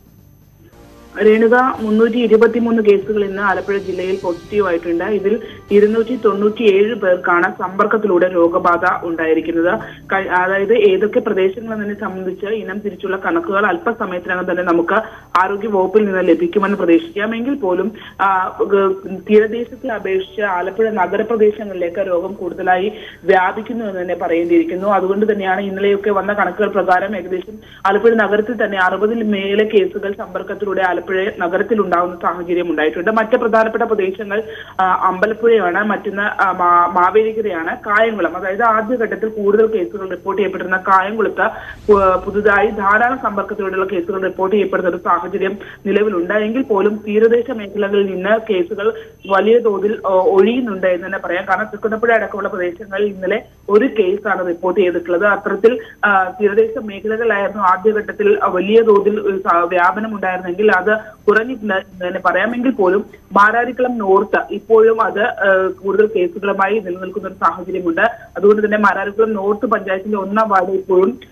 Speaker 6: രേണുക മുന്നൂറ്റി ഇരുപത്തിമൂന്ന് കേസുകൾ ഇന്ന് ആലപ്പുഴ ജില്ലയിൽ പോസിറ്റീവ് ആയിട്ടുണ്ട് ഇതിൽ ഇരുന്നൂറ്റി തൊണ്ണൂറ്റിയേഴ് പേർക്കാണ് സമ്പർക്കത്തിലൂടെ രോഗബാധ ഉണ്ടായിരിക്കുന്നത് കഴി- അതായത് ഏതൊക്കെ പ്രദേശങ്ങൾ എന്നതിനെ സംബന്ധിച്ച് ഇനം തിരിച്ചുള്ള കണക്കുകൾ അല്പസമയത്തിനകം തന്നെ നമുക്ക് ആരോഗ്യ വകുപ്പിൽ നിന്ന് ലഭിക്കുമെന്ന് പ്രതീക്ഷിക്കാം എങ്കിൽ പോലും ആ, ഗ- തീരദേശത്തെ അപേക്ഷിച്ച് ആലപ്പുഴ നഗരപ്രദേശങ്ങളിലേക്ക് രോഗം കൂടുതലായി വ്യാപിക്കുന്നു എന്ന് തന്നെ പറയേണ്ടിയിരിക്കുന്നു അതുകൊണ്ട് തന്നെയാണ് ഇന്നലെയൊക്കെ വന്ന കണക്കുകൾ പ്രകാരം ഏകദേശം ആലപ്പുഴ നഗരത്തിൽ തന്നെ അറുപതിൽ മേലെ കേസുകൾ സമ്പർക്കത്തിലൂടെ ആലപ്പുഴ നഗരത്തിൽ ഉണ്ടാകുന്ന സാഹചര്യം ഉണ്ടായിട്ടുണ്ട് മറ്റ് പ്രധാനപ്പെട്ട പ്രദേശങ്ങൾ ആ, അമ്പലപ്പുഴയാണ് മറ്റൊന്ന് ആ, മാ- മാവേലിക്കരയാണ് കായംകുളം അതായത് ആദ്യഘട്ടത്തിൽ കൂടുതൽ കേസുകൾ റിപ്പോർട്ട് ചെയ്യപ്പെട്ടിരുന്ന കായംകുളത്ത് പു- പുതുതായി ധാരാളം സമ്പർക്കത്തിലൂടെയുള്ള കേസുകൾ റിപ്പോർട്ട് ചെയ്യപ്പെടുന്ന ഒരു സാഹചര്യം നിലവിലുണ്ട് എങ്കിൽ പോലും തീരദേശ മേഖലകളിൽ നിന്ന് കേസുകൾ വലിയ തോതിൽ ആ, ഒഴിയുന്നുണ്ട് എന്ന് തന്നെ പറയാം കാരണം തൃക്കുന്നപ്പുഴ അടക്കമുള്ള പ്രദേശങ്ങളിൽ ഇന്നലെ ഒരു കേസാണ് റിപ്പോർട്ട് ചെയ്തിട്ടുള്ളത് അത്തരത്തിൽ ആ, തീരദേശ മേഖലകളിലായിരുന്നു ആദ്യഘട്ടത്തിൽ വലിയ തോതിൽ ഒരു സ- വ്യാപനം ഉണ്ടായിരുന്നെങ്കിൽ അത് കുറഞ്ഞിട്ടുണ്ട് എന്ന് തന്നെ പറയാമെങ്കിൽ പോലും മാരാരിക്കുളം നോർത്ത് ഇപ്പോഴും അത് ആ, കൂടുതൽ കേസുകളുമായി നിലനിൽക്കുന്ന ഒരു സാഹചര്യമുണ്ട് അതുകൊണ്ട് തന്നെ മാരാരിക്കുളം നോർത്ത് പഞ്ചായത്തിന്റെ ഒന്നാം വാർഡ് ഇപ്പോഴും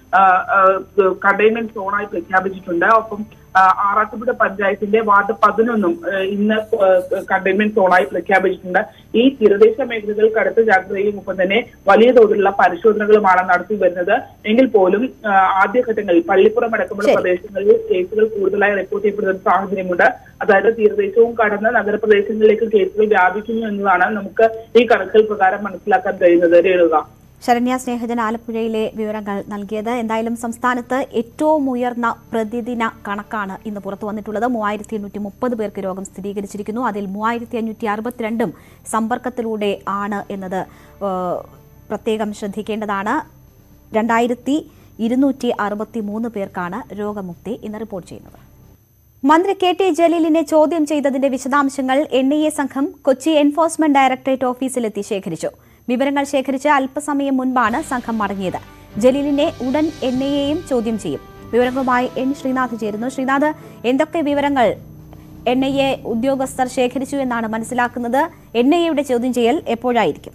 Speaker 6: കണ്ടെയ്ൻമെന്റ് സോണായി പ്രഖ്യാപിച്ചിട്ടുണ്ട് ഒപ്പം ആ, ആറാട്ടുപുഴ പഞ്ചായത്തിന്റെ വാർഡ് പതിനൊന്നും ആ, ഇന്ന് കണ്ടെയ്ൻമെന്റ് സോണായി പ്രഖ്യാപിച്ചിട്ടുണ്ട് ഈ തീരദേശ മേഖലകൾ കടുത്ത ജാഗ്രതയും ഒപ്പം തന്നെ വലിയ തോതിലുള്ള പരിശോധനകളുമാണ് നടത്തി വരുന്നത് എങ്കിൽ പോലും ആ, ആദ്യഘട്ടങ്ങളിൽ പള്ളിപ്പുറം അടക്കമുള്ള
Speaker 1: ശരി.
Speaker 6: പ്രദേശങ്ങളിൽ കേസുകൾ കൂടുതലായി റിപ്പോർട്ട് ചെയ്യപ്പെടുന്ന ഒരു സാഹചര്യമുണ്ട് അതായത് തീരദേശവും കടന്ന് നഗരപ്രദേശങ്ങളിലേക്ക് കേസുകൾ വ്യാപിക്കുന്നു എന്നതാണ് നമുക്ക് ഈ കണക്കുകൾ പ്രകാരം മനസ്സിലാക്കാൻ കഴിയുന്നത് രേണുക
Speaker 1: ശരണ്യ സ്നേഹജൻ ആലപ്പുഴയിലെ വിവരങ്ങൾ നൽകിയത് എന്തായാലും സംസ്ഥാനത്ത് ഏറ്റവും ഉയർന്ന പ്രതിദിന കണക്കാണ് ഇന്ന് പുറത്തു വന്നിട്ടുള്ളത് മൂവായിരത്തി എണ്ണൂറ്റി മുപ്പത് പേർക്ക് രോഗം സ്ഥിരീകരിച്ചിരിക്കുന്നു അതിൽ മൂവായിരത്തി അഞ്ഞൂറ്റി അറുപത്തിരണ്ടും സമ്പർക്കത്തിലൂടെ ആണ് എന്നത് ഏഹ്, പ്രത്യേകം ശ്രദ്ധിക്കേണ്ടതാണ് രണ്ടായിരത്തി ഇരുന്നൂറ്റി അറുപത്തി മൂന്ന് പേർക്കാണ് രോഗമുക്തി ഇന്ന് റിപ്പോർട്ട് ചെയ്യുന്നത് മന്ത്രി കെ ടി ജലീലിനെ ചോദ്യം ചെയ്തതിന്റെ വിശദാംശങ്ങൾ എൻ ഐ എ സംഘം കൊച്ചി എൻഫോഴ്സ്മെന്റ് ഡയറക്ടറേറ്റ് ഓഫീസിലെത്തി ശേഖരിച്ചു വിവരങ്ങൾ ശേഖരിച്ച് അല്പസമയം മുൻപാണ് സംഘം മടങ്ങിയത് ജലീലിനെ ഉടൻ എൻ ഐ എയും ചോദ്യം ചെയ്യും വിവരങ്ങളുമായി എൻ ശ്രീനാഥ് ചേരുന്നു ശ്രീനാഥ് എന്തൊക്കെ വിവരങ്ങൾ എൻ ഐ എ ഉദ്യോഗസ്ഥർ ശേഖരിച്ചു എന്നാണ് മനസ്സിലാക്കുന്നത് എൻ ഐ എയുടെ ചോദ്യം ചെയ്യൽ എപ്പോഴായിരിക്കും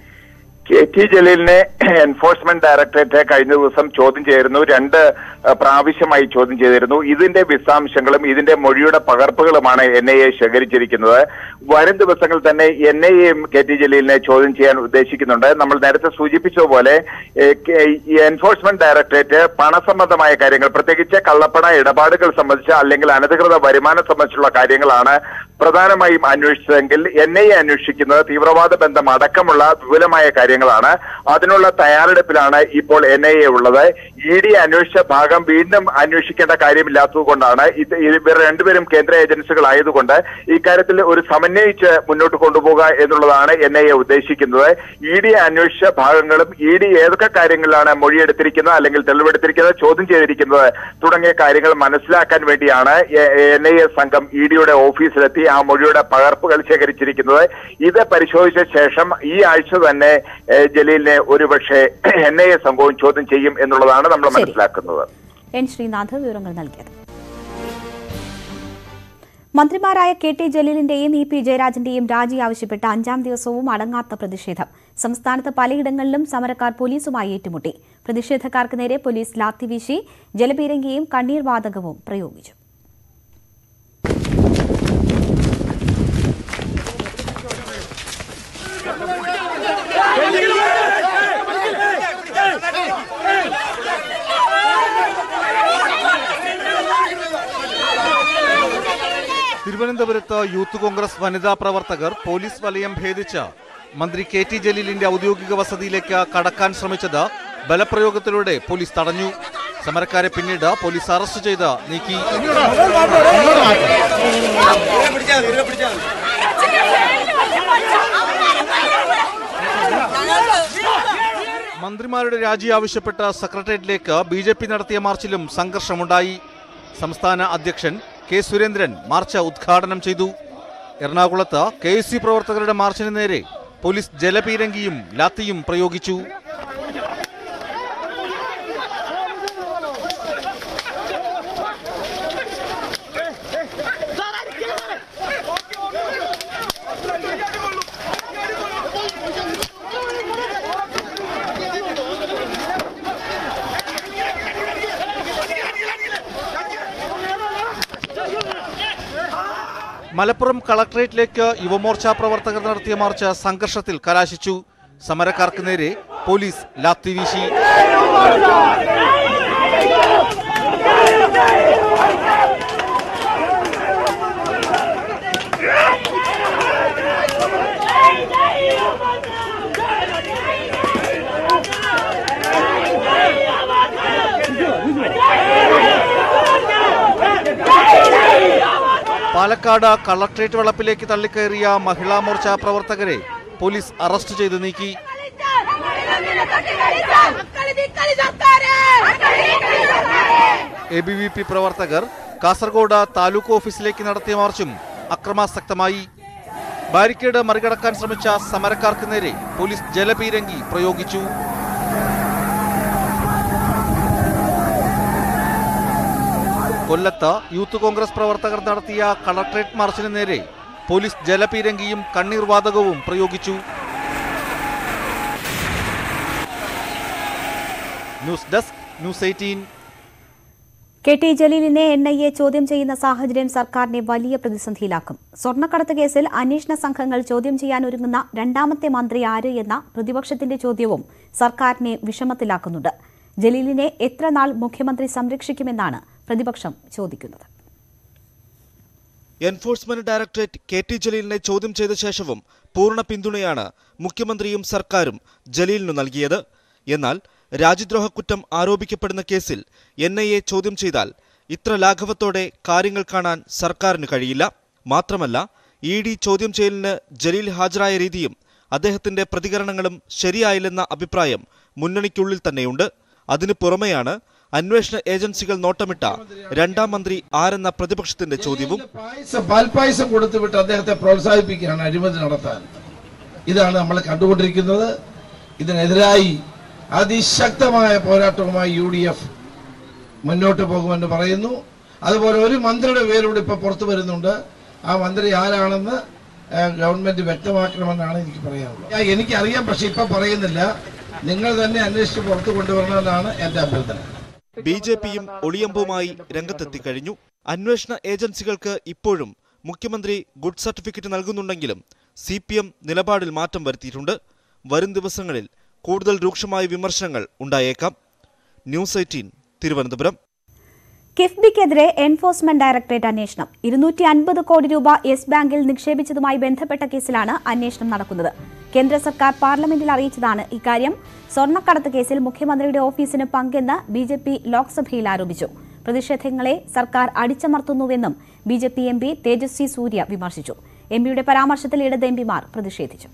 Speaker 7: കെ ടി ജലീലിനെ എൻഫോഴ്സ്മെന്റ് ഡയറക്ടറേറ്റ് കഴിഞ്ഞ ദിവസം ചോദ്യം ചെയ്തിരുന്നു രണ്ട് അഹ്, പ്രാവശ്യമായി ചോദ്യം ചെയ്തിരുന്നു ഇതിന്റെ വിശദാംശങ്ങളും ഇതിന്റെ മൊഴിയുടെ പകർപ്പുകളുമാണ് എൻ ഐ എ ശേഖരിച്ചിരിക്കുന്നത് വരും ദിവസങ്ങളിൽ തന്നെ എൻ ഐ എയും കെ ടി ജലീലിനെ ചോദ്യം ചെയ്യാൻ ഉദ്ദേശിക്കുന്നുണ്ട് നമ്മൾ നേരത്തെ സൂചിപ്പിച്ചതുപോലെ ഏഹ്, കെ- ഈ എൻഫോഴ്സ്മെന്റ് ഡയറക്ടറേറ്റ് പണസംബന്ധമായ കാര്യങ്ങൾ പ്രത്യേകിച്ച് കള്ളപ്പണ ഇടപാടുകൾ സംബന്ധിച്ച അല്ലെങ്കിൽ അനധികൃത വരുമാനം സംബന്ധിച്ചുള്ള കാര്യങ്ങളാണ് പ്രധാനമായും അന്വേഷിച്ചതെങ്കിൽ എൻ ഐ എ അന്വേഷിക്കുന്നത് തീവ്രവാദ ബന്ധം അടക്കമുള്ള വിപുലമായ കാര്യങ്ങളാണ് അതിനുള്ള തയ്യാറെടുപ്പിലാണ് ഇപ്പോൾ എൻ ഐ എ ഉള്ളത് ഇ ഡി അന്വേഷിച്ച ഭാഗം വീണ്ടും അന്വേഷിക്കേണ്ട കാര്യമില്ലാത്തതുകൊണ്ടാണ് ഇത് ഇവർ രണ്ടുപേരും കേന്ദ്ര ഏജൻസികളായതുകൊണ്ട് ഇക്കാര്യത്തിൽ ഒരു സമന്വയിച്ച് മുന്നോട്ട് കൊണ്ടുപോകുക എന്നുള്ളതാണ് എൻ ഐ എ ഉദ്ദേശിക്കുന്നത് ഇ ഡി അന്വേഷിച്ച ഭാഗങ്ങളും ഇ ഡി ഏതൊക്കെ കാര്യങ്ങളിലാണ് മൊഴിയെടുത്തിരിക്കുന്നത് അല്ലെങ്കിൽ തെളിവെടുത്തിരിക്കുന്നത് ചോദ്യം ചെയ്തിരിക്കുന്നത് തുടങ്ങിയ കാര്യങ്ങൾ മനസ്സിലാക്കാൻ വേണ്ടിയാണ് എൻ ഐ എ സംഘം ഇ ഡിയുടെ ഓഫീസിലെത്തി ആ മൊഴിയുടെ പകർപ്പുകൾ ശേഖരിച്ചിരിക്കുന്നത് ഇത് പരിശോധിച്ച ശേഷം ഈ ആഴ്ച തന്നെ ഏഹ്, ജലീലിനെ ഒരുപക്ഷെ എൻ ഐ എ സംഘവും ചോദ്യം ചെയ്യും എന്നുള്ളതാണ് നമ്മൾ
Speaker 1: ശരി.
Speaker 7: മനസ്സിലാക്കുന്നത്
Speaker 1: എൻ ശ്രീനാഥ് വിവരങ്ങൾ നൽകിയത് മന്ത്രിമാരായ കെ ടി ജലീലിന്റെയും ഇ പി ജയരാജന്റെയും രാജി ആവശ്യപ്പെട്ട അഞ്ചാം ദിവസവും അടങ്ങാത്ത പ്രതിഷേധം സംസ്ഥാനത്ത് പലയിടങ്ങളിലും സമരക്കാർ പോലീസുമായി ഏറ്റുമുട്ടി പ്രതിഷേധക്കാർക്ക് നേരെ പോലീസ് ലാത്തി വീശി ജലപീരങ്കിയും കണ്ണീർ വാതകവും പ്രയോഗിച്ചു
Speaker 8: തിരുവനന്തപുരത്ത് യൂത്ത് കോൺഗ്രസ് വനിതാ പ്രവർത്തകർ പോലീസ് വലയം ഭേദിച്ച് മന്ത്രി കെ ടി ജലീലിന്റെ ഔദ്യോഗിക വസതിയിലേക്ക് കടക്കാൻ ശ്രമിച്ചത് ബലപ്രയോഗത്തിലൂടെ പോലീസ് തടഞ്ഞു സമരക്കാരെ പിന്നീട് പോലീസ് അറസ്റ്റ് ചെയ്ത് നീക്കി മന്ത്രിമാരുടെ രാജി ആവശ്യപ്പെട്ട് സെക്രട്ടേറിയറ്റിലേക്ക് ബി ജെ പി നടത്തിയ മാർച്ചിലും സംഘർഷമുണ്ടായി സംസ്ഥാന അധ്യക്ഷൻ കെ സുരേന്ദ്രൻ മാർച്ച് ഉദ്ഘാടനം ചെയ്തു എറണാകുളത്ത് കെ എസ് സി പ്രവർത്തകരുടെ മാർച്ചിന് നേരെ പോലീസ് ജലപീരങ്കിയും ലാത്തിയും പ്രയോഗിച്ചു മലപ്പുറം കളക്ടറേറ്റിലേക്ക് യുവമോർച്ച പ്രവർത്തകർ നടത്തിയ മാർച്ച് സംഘർഷത്തിൽ കലാശിച്ചു സമരക്കാർക്ക് നേരെ പോലീസ് ലാത്തി വീശി പാലക്കാട് കളക്ടറേറ്റ് വളപ്പിലേക്ക് തള്ളിക്കയറിയ മഹിളാ മോർച്ച പ്രവർത്തകരെ പോലീസ് അറസ്റ്റ് ചെയ്ത് നീക്കി എ ബി വി പി പ്രവർത്തകർ കാസർഗോഡ് താലൂക്ക് ഓഫീസിലേക്ക് നടത്തിയ മാർച്ചും അക്രമാസക്തമായി ബാരിക്കേഡ് മറികടക്കാൻ ശ്രമിച്ച സമരക്കാർക്ക് നേരെ പോലീസ് ജലപീരങ്കി പ്രയോഗിച്ചു കൊല്ലത്ത് യൂത്ത് കോൺഗ്രസ് പ്രവർത്തകർ നടത്തിയ കളക്ട്രേറ്റ് മാർച്ചിന് നേരെ പോലീസ് ജലപീരങ്കിയും കണ്ണീർ വാതകവും പ്രയോഗിച്ചു news desk news eighteen
Speaker 1: K T ജലീലിനെ എൻ ഐ എ ചോദ്യം ചെയ്യുന്ന സാഹചര്യം സർക്കാരിനെ വലിയ പ്രതിസന്ധിയിലാക്കും സ്വർണ്ണക്കടത്ത് കേസിൽ അന്വേഷണ സംഘങ്ങൾ ചോദ്യം ചെയ്യാൻ ഒരുങ്ങുന്ന രണ്ടാമത്തെ മന്ത്രി ആര് എന്ന പ്രതിപക്ഷത്തിന്റെ ചോദ്യവും സർക്കാരിനെ വിഷമത്തിലാക്കുന്നുണ്ട് ജലീലിനെ എത്ര നാൾ മുഖ്യമന്ത്രി സംരക്ഷിക്കുമെന്നാണ് പ്രതിപക്ഷം ചോദിക്കുന്നത്
Speaker 9: എൻഫോഴ്സ്മെന്റ് ഡയറക്ടറേറ്റ് കെ ടി ജലീലിനെ ചോദ്യം ചെയ്ത ശേഷവും പൂർണ്ണ പിന്തുണയാണ് മുഖ്യമന്ത്രിയും സർക്കാരും ജലീലിനു നൽകിയത് എന്നാൽ രാജ്യദ്രോഹ കുറ്റം ആരോപിക്കപ്പെടുന്ന കേസിൽ എൻ ഐ എ ചോദ്യം ചെയ്താൽ ഇത്ര ലാഘവത്തോടെ കാര്യങ്ങൾ കാണാൻ സർക്കാരിന് കഴിയില്ല മാത്രമല്ല ഇ ഡി ചോദ്യം ചെയ്യലിന് ജലീൽ ഹാജരായ രീതിയും അദ്ദേഹത്തിന്റെ പ്രതികരണങ്ങളും ശരിയായില്ലെന്ന അഭിപ്രായം മുന്നണിക്കുള്ളിൽ തന്നെയുണ്ട് അതിനു പുറമെയാണ് അന്വേഷണ ഏജൻസികൾ നോട്ടമിട്ട രണ്ടാം മന്ത്രി ആരെന്ന പ്രതിപക്ഷത്തിന്റെ ചോദ്യവും
Speaker 10: പായസം പാൽപ്പായസം കൊടുത്തുവിട്ട് അദ്ദേഹത്തെ പ്രോത്സാഹിപ്പിക്കുകയാണ് അഴിമതി നടത്താൻ ഇതാണ് നമ്മൾ കണ്ടുകൊണ്ടിരിക്കുന്നത് ഇതിനെതിരായി അതിശക്തമായ പോരാട്ടവുമായി യു ഡി എഫ് മുന്നോട്ട് പോകുമെന്ന് പറയുന്നു അതുപോലെ ഒരു മന്ത്രിയുടെ പേരൂടെ ഇപ്പൊ പുറത്തു വരുന്നുണ്ട് ആ മന്ത്രി ആരാണെന്ന് ഏഹ്, ഗവൺമെന്റ് വ്യക്തമാക്കണമെന്നാണ് എനിക്ക് പറയാനുള്ളത് ഞാൻ- എനിക്കറിയാം പക്ഷെ ഇപ്പൊ പറയുന്നില്ല നിങ്ങൾ തന്നെ അന്വേഷിച്ച് പുറത്തു കൊണ്ടുവരണമെന്നാണ് എന്റെ അഭ്യർത്ഥന
Speaker 9: ബി ജെ പിയും ഒളിയമ്പുമായി രംഗത്തെത്തിക്കഴിഞ്ഞു അന്വേഷണ ഏജൻസികൾക്ക് ഇപ്പോഴും മുഖ്യമന്ത്രി ഗുഡ് സർട്ടിഫിക്കറ്റ് നൽകുന്നുണ്ടെങ്കിലും സി പി എം നിലപാടിൽ മാറ്റം വരുത്തിയിട്ടുണ്ട് വരും ദിവസങ്ങളിൽ കൂടുതൽ രൂക്ഷമായ വിമർശനങ്ങൾ ഉണ്ടായേക്കാം ന്യൂസ് എയ്റ്റീൻ തിരുവനന്തപുരം
Speaker 1: കിഫ്ബിക്കെതിരെ എൻഫോഴ്സ്മെന്റ് ഡയറക്ടറേറ്റ് അന്വേഷണം ഇരുന്നൂറ്റി അൻപത് കോടി രൂപ യെസ് ബാങ്കിൽ നിക്ഷേപിച്ചതുമായി ബന്ധപ്പെട്ട കേസിലാണ് അന്വേഷണം നടക്കുന്നത് കേന്ദ്ര സർക്കാർ പാർലമെന്റിൽ അറിയിച്ചതാണ് ഇക്കാര്യം സ്വർണ്ണക്കടത്ത് കേസിൽ മുഖ്യമന്ത്രിയുടെ ഓഫീസിന് പങ്കെന്ന് ബി ജെ പി ലോക്സഭയിൽ ആരോപിച്ചു പ്രതിഷേധങ്ങളെ സർക്കാർ അടിച്ചമർത്തുന്നുവെന്നും B J P M P Tejasvi Surya വിമർശിച്ചു എം പിയുടെ പരാമർശത്തിൽ ഇടത് എം പിമാർ പ്രതിഷേധിച്ചു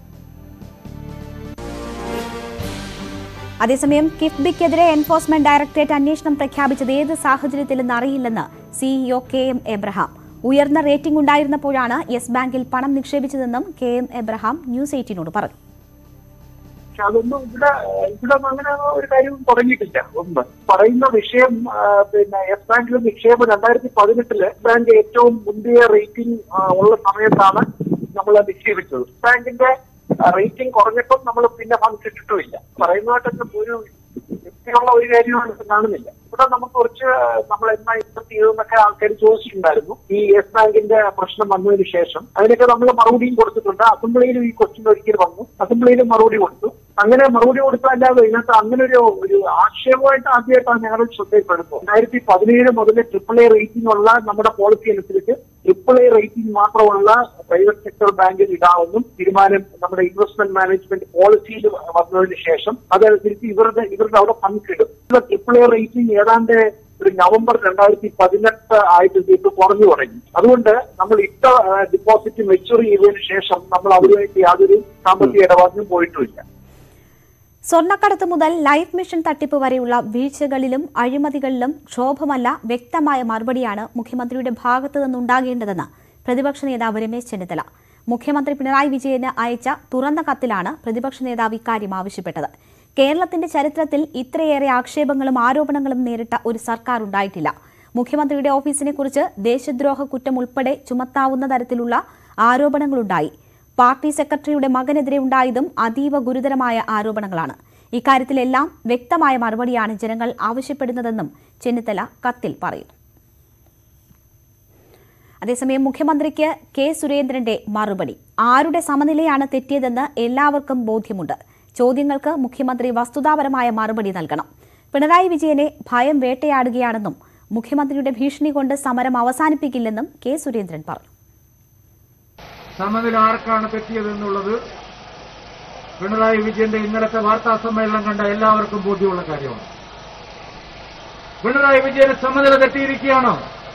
Speaker 1: അതേസമയം കിഫ്ബിക്കെതിരെ എൻഫോഴ്സ്മെന്റ് ഡയറക്ടറേറ്റ് അന്വേഷണം പ്രഖ്യാപിച്ചത് ഏത് സാഹചര്യത്തിലെന്ന് അറിയില്ലെന്ന് സിഇഒ കെ എം എബ്രഹാം ഉയർന്ന റേറ്റിംഗ് ഉണ്ടായിരുന്നപ്പോഴാണ് യെസ് ബാങ്കിൽ പണം നിക്ഷേപിച്ചതെന്നും കെ എം എബ്രഹാം ന്യൂസ് എയ്റ്റീനോട് പറഞ്ഞു
Speaker 11: പക്ഷെ അതൊന്നും ഇവിടെ ഇവിടെ ഒന്നും അങ്ങനെ ഒരു കാര്യം തുടങ്ങിയിട്ടില്ല ഒന്ന് പറയുന്ന വിഷയം ആ, പിന്നെ യെസ് ബാങ്കിൽ നിക്ഷേപം രണ്ടായിരത്തി പതിനെട്ടില് യെസ് ബാങ്ക് ഏറ്റവും മുന്തിയ റേറ്റിംഗ് ഉള്ള സമയത്താണ് നമ്മൾ നിക്ഷേപിച്ചത് യെസ് ബാങ്കിന്റെ റേറ്റിംഗ് കുറഞ്ഞപ്പോൾ നമ്മൾ പിന്നെ ഫണ്ട് ഇട്ടിട്ടുമില്ല പറയുന്നതായിട്ടൊന്നും ഒരു യുക്തിയുള്ള ഒരു കാര്യമാണ് ഇത് കാണുന്നില്ല ഇവിടെ നമുക്ക് കുറച്ച് നമ്മൾ എന്നാ ഇൻവെസ്റ്റ് ചെയ്തെന്നൊക്കെ ആൾക്കാർ ചോദിച്ചിട്ടുണ്ടായിരുന്നു ഈ യെസ് ബാങ്കിന്റെ പ്രശ്നം വന്നതിന് ശേഷം അതിനൊക്കെ നമ്മൾ മറുപടിയും കൊടുത്തിട്ടുണ്ട് അസംബ്ലിയിലും ഈ ക്വസ്റ്റ്യൻ ഒരിക്കൽ വന്നു അസംബ്ലിയിലും മറുപടി കൊടുത്തു അങ്ങനെ മറുപടി കൊടുത്തല്ലാതെ ഇതിനകത്ത് അങ്ങനെ ഒരു ഒരു ആക്ഷേപമായിട്ട് ആദ്യമായിട്ടാണ് ഞങ്ങൾ ശ്രദ്ധയിൽപ്പെടുന്നത് രണ്ടായിരത്തി പതിനേഴ് മുതൽ ട്രിപ്പിൾ എ റേറ്റിംഗ് ഉള്ള നമ്മുടെ പോളിസി അനുസരിച്ച് ട്രിപ്പിൾ എ റേറ്റിംഗ് മാത്രമുള്ള പ്രൈവറ്റ് സെക്ടർ ബാങ്കിൽ ഇടാമെന്നും തീരുമാനം നമ്മുടെ ഇൻവെസ്റ്റ്മെന്റ് മാനേജ്മെന്റ് പോളിസിയിൽ വന്നതിന് ശേഷം അതനുസരിച്ച് ഇവരുടെ ഇവരുടെ അവിടെ പങ്കിടും ട്രിപ്പിൾ എ റേറ്റിംഗ് ഏതാണ്ട് ഒരു നവംബർ രണ്ടായിരത്തി പതിനെട്ട് ആയിട്ട് ഇത് കുറഞ്ഞു തുടങ്ങി അതുകൊണ്ട് നമ്മൾ ഇട്ട ഡിപ്പോസിറ്റ് മെച്ചൂർ ചെയ്തതിനു ശേഷം നമ്മൾ അവരുമായിട്ട് യാതൊരു സാമ്പത്തിക ഇടപാടിനും പോയിട്ടുമില്ല
Speaker 1: സ്വർണ്ണക്കടത്ത് മുതൽ ലൈഫ് മിഷൻ തട്ടിപ്പ് വരെയുള്ള വീഴ്ചകളിലും അഴിമതികളിലും ക്ഷോഭമല്ല വ്യക്തമായ മറുപടിയാണ് മുഖ്യമന്ത്രിയുടെ ഭാഗത്തു നിന്നുണ്ടാകേണ്ടതെന്ന് പ്രതിപക്ഷ നേതാവ് രമേശ് ചെന്നിത്തല മുഖ്യമന്ത്രി പിണറായി വിജയന് അയച്ച തുറന്ന കത്തിലാണ് പ്രതിപക്ഷ നേതാവ് ഇക്കാര്യം ആവശ്യപ്പെട്ടത് കേരളത്തിന്റെ ചരിത്രത്തിൽ ഇത്രയേറെ ആക്ഷേപങ്ങളും ആരോപണങ്ങളും നേരിട്ട ഒരു സർക്കാർ ഉണ്ടായിട്ടില്ല മുഖ്യമന്ത്രിയുടെ ഓഫീസിനെക്കുറിച്ച് ദേശദ്രോഹ കുറ്റം ഉൾപ്പെടെ ചുമത്താവുന്ന തരത്തിലുള്ള ആരോപണങ്ങളുണ്ടായി പാർട്ടി സെക്രട്ടറിയുടെ മകനെതിരെ ഉണ്ടായതും അതീവ ഗുരുതരമായ ആരോപണങ്ങളാണ് ഇക്കാര്യത്തിലെല്ലാം വ്യക്തമായ മറുപടിയാണ് ജനങ്ങൾ ആവശ്യപ്പെടുന്നതെന്നും ചെന്നിത്തല കത്തിൽ പറയുന്നു അതേസമയം മുഖ്യമന്ത്രിക്ക് കെ സുരേന്ദ്രന്റെ മറുപടി ആരുടെ സമനിലയാണ് തെറ്റിയതെന്ന് എല്ലാവർക്കും ബോധ്യമുണ്ട് ചോദ്യങ്ങൾക്ക് മുഖ്യമന്ത്രി വസ്തുതാപരമായ മറുപടി നൽകണം പിണറായി വിജയനെ ഭയം വേട്ടയാടുകയാണെന്നും മുഖ്യമന്ത്രിയുടെ ഭീഷണി കൊണ്ട് സമരം അവസാനിപ്പിക്കില്ലെന്നും കെ സുരേന്ദ്രൻ പറഞ്ഞു
Speaker 12: സമനില ആർക്കാണ് തെറ്റിയതെന്നുള്ളത് പിണറായി വിജയന്റെ ഇന്നലത്തെ വാർത്താ സമ്മേളനം കണ്ട എല്ലാവർക്കും ബോധ്യമുള്ള കാര്യമാണ് പിണറായി വിജയന് സമനില തെറ്റിയിരിക്കുകയാണ്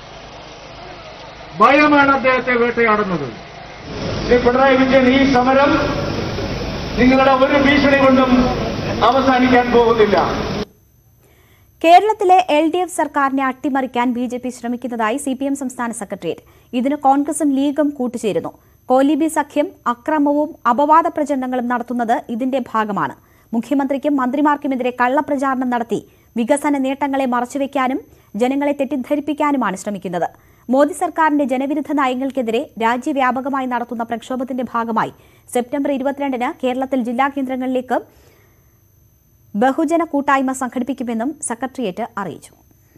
Speaker 12: ഭയമാണ് അദ്ദേഹത്തെ വേട്ടയാടുന്നത് ശ്രീ പിണറായി വിജയൻ ഈ സമരം നിങ്ങളുടെ ഒരു ഭീഷണി കൊണ്ടും അവസാനിക്കാൻ പോകുന്നില്ല
Speaker 1: കേരളത്തിലെ എൽ ഡി എഫ് സർക്കാരിനെ അട്ടിമറിക്കാൻ ബി ജെ പി ശ്രമിക്കുന്നതായി സി പി എം സംസ്ഥാന സെക്രട്ടേറിയറ്റ് ഇതിന് കോൺഗ്രസും ലീഗും കൂട്ടുചേരുന്നു കോലിബി സഖ്യം അക്രമവും അപവാദ പ്രചരണങ്ങളും നടത്തുന്നത് ഇതിന്റെ ഭാഗമാണ് മുഖ്യമന്ത്രിക്കും മന്ത്രിമാർക്കുമെതിരെ കള്ളപ്രചാരണം നടത്തി വികസന നേട്ടങ്ങളെ മറച്ചുവെക്കാനും ജനങ്ങളെ തെറ്റിദ്ധരിപ്പിക്കാനുമാണ് ശ്രമിക്കുന്നത് മോദി സർക്കാരിന്റെ ജനവിരുദ്ധ നയങ്ങൾക്കെതിരെ രാജ്യവ്യാപകമായി നടത്തുന്ന പ്രക്ഷോഭത്തിന്റെ ഭാഗമായി സെപ്റ്റംബർ ഇരുപത്തിരണ്ടിന് കേരളത്തിൽ ജില്ലാ കേന്ദ്രങ്ങളിലേക്ക് ബഹുജന കൂട്ടായ്മ സംഘടിപ്പിക്കുമെന്നും സെക്രട്ടേറിയറ്റ് അറിയിച്ചു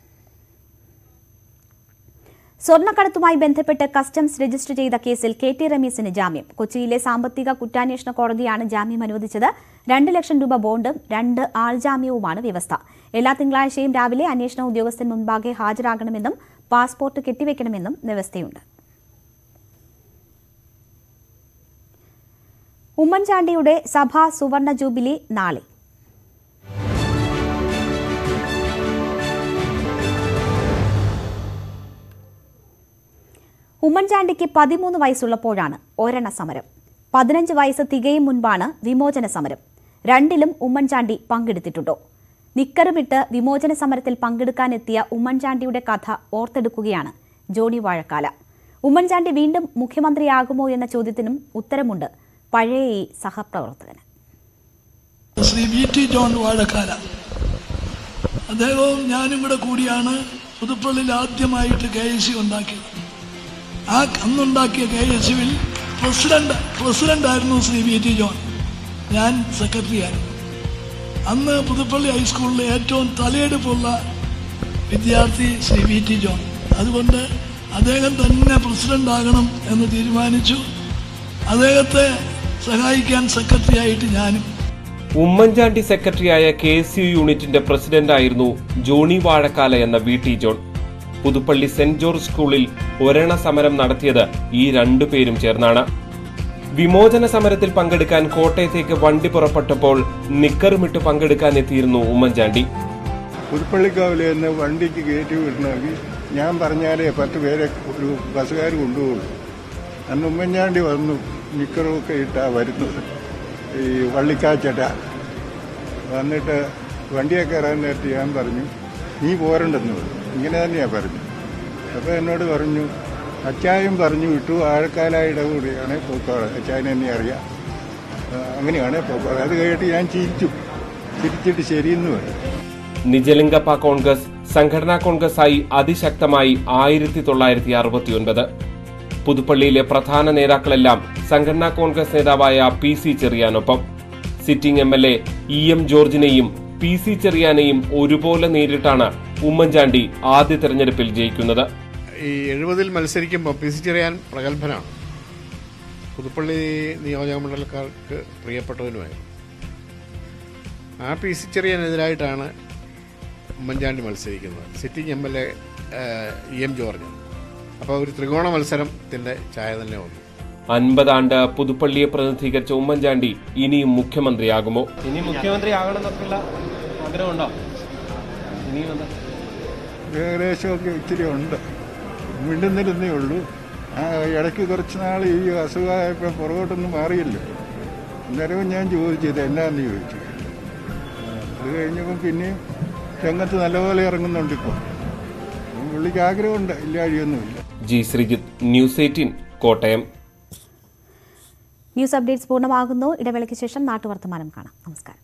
Speaker 1: സ്വർണ്ണക്കടത്തുമായി ബന്ധപ്പെട്ട് കസ്റ്റംസ് രജിസ്റ്റർ ചെയ്ത കേസിൽ കെ ടി റമീസിന് ജാമ്യം കൊച്ചിയിലെ സാമ്പത്തിക കുറ്റാന്വേഷണ കോടതിയാണ് ജാമ്യം അനുവദിച്ചത് രണ്ട് ലക്ഷം രൂപ ബോണ്ടും രണ്ട് ആൾജാമ്യവുമാണ് വ്യവസ്ഥ എല്ലാ തിങ്കളാഴ്ചയും രാവിലെ അന്വേഷണ ഉദ്യോഗസ്ഥൻ മുൻപാകെ ഹാജരാകണമെന്നും പാസ്പോർട്ട് കെട്ടിവെക്കണമെന്നും വ്യവസ്ഥയുണ്ട് ഉമ്മൻചാണ്ടിയുടെ സഭാ സുവർണ ജൂബിലി നാളെ ഉമ്മൻചാണ്ടിക്ക് പതിമൂന്ന് വയസ്സുള്ളപ്പോഴാണ് ഒരെണ്ണ സമരം പതിനഞ്ച് വയസ്സ് തികയും മുൻപാണ് വിമോചന സമരം രണ്ടിലും ഉമ്മൻചാണ്ടി പങ്കെടുത്തിട്ടുണ്ടോ നിക്കറുമിട്ട് വിമോചന സമരത്തിൽ പങ്കെടുക്കാനെത്തിയ ഉമ്മൻചാണ്ടിയുടെ കഥ ഓർത്തെടുക്കുകയാണ് ജോണി വാഴക്കാല ഉമ്മൻചാണ്ടി വീണ്ടും മുഖ്യമന്ത്രിയാകുമോ എന്ന ചോദ്യത്തിനും ഉത്തരമുണ്ട് പഴയ ഈ സഹപ്രവർത്തകന്
Speaker 13: ശ്രീ വി ടി ജോൺ വാഴക്കാല അദ്ദേഹവും ഞാനും കൂടെ കൂടിയാണ് പുതുപ്പള്ളിയിൽ ആദ്യമായിട്ട് കെ എസ് യു ഉണ്ടാക്കിയത് ആ അന്നുണ്ടാക്കിയ കെ എസ് യുവിൽ പ്രസിഡന്റ് പ്രസിഡന്റ് ആയിരുന്നു ശ്രീ വി ടി ജോൺ ഞാൻ സെക്രട്ടറി ആയിരുന്നു അന്ന് പുതുപ്പള്ളി ഹൈസ്കൂളിലെ ഏറ്റവും തലയെടുപ്പുള്ള വിദ്യാർത്ഥി ശ്രീ വി ടി ജോൺ അതുകൊണ്ട് അദ്ദേഹം തന്നെ പ്രസിഡന്റ് ആകണം എന്ന് തീരുമാനിച്ചു അദ്ദേഹത്തെ സഹായിക്കാൻ സെക്രട്ടറി ആയിട്ട് ഞാനും
Speaker 14: ഉമ്മൻചാണ്ടി സെക്രട്ടറിയായ കെ എസ് യു യൂണിറ്റിന്റെ പ്രസിഡന്റായിരുന്നു ജോണി വാഴക്കാല എന്ന വി ടി ജോൺ പുതുപ്പള്ളി സെന്റ് ജോർജ് സ്കൂളിൽ ഒരെണ സമരം നടത്തിയത് ഈ രണ്ടുപേരും ചേർന്നാണ് വിമോചന സമരത്തിൽ പങ്കെടുക്കാൻ കോട്ടയത്തേക്ക് വണ്ടി പുറപ്പെട്ടപ്പോൾ നിക്കറുമിട്ട് പങ്കെടുക്കാൻ എത്തിയിരുന്നു ഉമ്മൻചാണ്ടി
Speaker 15: പുതുപ്പള്ളിക്കാവിലെ നിന്ന് വണ്ടിക്ക് കയറ്റി വിടണമെങ്കിൽ ഞാൻ പറഞ്ഞാലേ പത്ത് പേരെ ഒരു ബസ്സുകാർ കൊണ്ടുപോകുള്ളൂ അന്ന് ഉമ്മൻചാണ്ടി വന്നു നിക്കറുമൊക്കെ ഇട്ടാ വരുന്നത് ഈ വള്ളിക്കാച്ചട്ട വന്നിട്ട് വണ്ടിയൊക്കെ കയറാൻ നേരത്തെ ഞാൻ പറഞ്ഞു നീ പോരണ്ടെന്ന് പറഞ്ഞു ഇങ്ങനെ തന്നെയാ പറഞ്ഞു അപ്പോൾ എന്നോട് പറഞ്ഞു അച്ചായും പറഞ്ഞു വിട്ടു ആഴക്കാലായുടെ കൂടിയാണ് പോക്കോളെ അച്ചായനെ എന്നെ അറിയാം ആ, അങ്ങനെയാണ് പോക്കോളെ അത് കഴിഞ്ഞിട്ട് ഞാൻ ചിരിച്ചു ചിരിച്ചിട്ട് ശരിയെന്ന് പറഞ്ഞു
Speaker 14: നിജലിംഗപ്പ കോൺഗ്രസ് സംഘടനാ കോൺഗ്രസായി അതിശക്തമായി ആയിരത്തി തൊള്ളായിരത്തി അറുപത്തിയൊൻപത് പുതുപ്പള്ളിയിലെ പ്രധാന നേതാക്കളെല്ലാം സംഘടനാ കോൺഗ്രസ് നേതാവായ പി സി ചെറിയാനൊപ്പം sitting M L A E M ജോർജിനെയും പി സി ചെറിയാനെയും ഒരുപോലെ നേരിട്ടാണ് ഉമ്മൻചാണ്ടി ആദ്യ തെരഞ്ഞെടുപ്പിൽ ജയിക്കുന്നത്
Speaker 16: ഈ എഴുപതിൽ മത്സരിക്കുമ്പോൾ പി സി ചെറിയാൻ പ്രഗത്ഭനാണ് പുതുപ്പള്ളി നിയോജക മണ്ഡലക്കാർക്ക് പ്രിയപ്പെട്ടവനുമായിരുന്നു ആ പി സി ചെറിയാനെതിരായിട്ടാണ് ഉമ്മൻചാണ്ടി മത്സരിക്കുന്നത് sitting M L A E M George അപ്പോൾ ഒരു ത്രികോണ മത്സരത്തിൻ്റെ ചായ തന്നെ വന്നു
Speaker 14: അൻപതാണ്ട് പുതുപ്പള്ളിയെ പ്രതിനിധീകരിച്ച ഉമ്മൻചാണ്ടി ഇനിയും മുഖ്യമന്ത്രിയാകുമോ
Speaker 17: ഇനി മുഖ്യമന്ത്രി ആകണമെന്നൊക്കെയുള്ള ആഗ്രഹമുണ്ടോ ഇനിയും എന്താ
Speaker 15: ഏകദേശമൊക്കെ ഇച്ചിരി ഉണ്ട് മിണ്ടുന്നിരുന്നേ ഉള്ളൂ ആ ഇടയ്ക്ക് കുറച്ച് നാൾ ഈ അസുഖമായപ്പോൾ പുറകോട്ടൊന്നും മാറിയില്ല അന്നേരവും ഞാൻ ചോദിച്ചു ഇത് എന്നാന്ന് ചോദിച്ചു അത് കഴിഞ്ഞപ്പം പിന്നെയും രംഗത്ത് നല്ലപോലെ ഇറങ്ങുന്നുണ്ട് ഇപ്പോൾ പുള്ളിക്ക് ആഗ്രഹമുണ്ട് ഇല്ലാഴിയൊന്നുമില്ല
Speaker 14: G Sreejith news eighteen Kottayam
Speaker 1: news updates പൂർണ്ണമാകുന്നു ഇടവേളയ്ക്ക് ശേഷം നാട്ടുവർത്തമാനം കാണാം നമസ്കാരം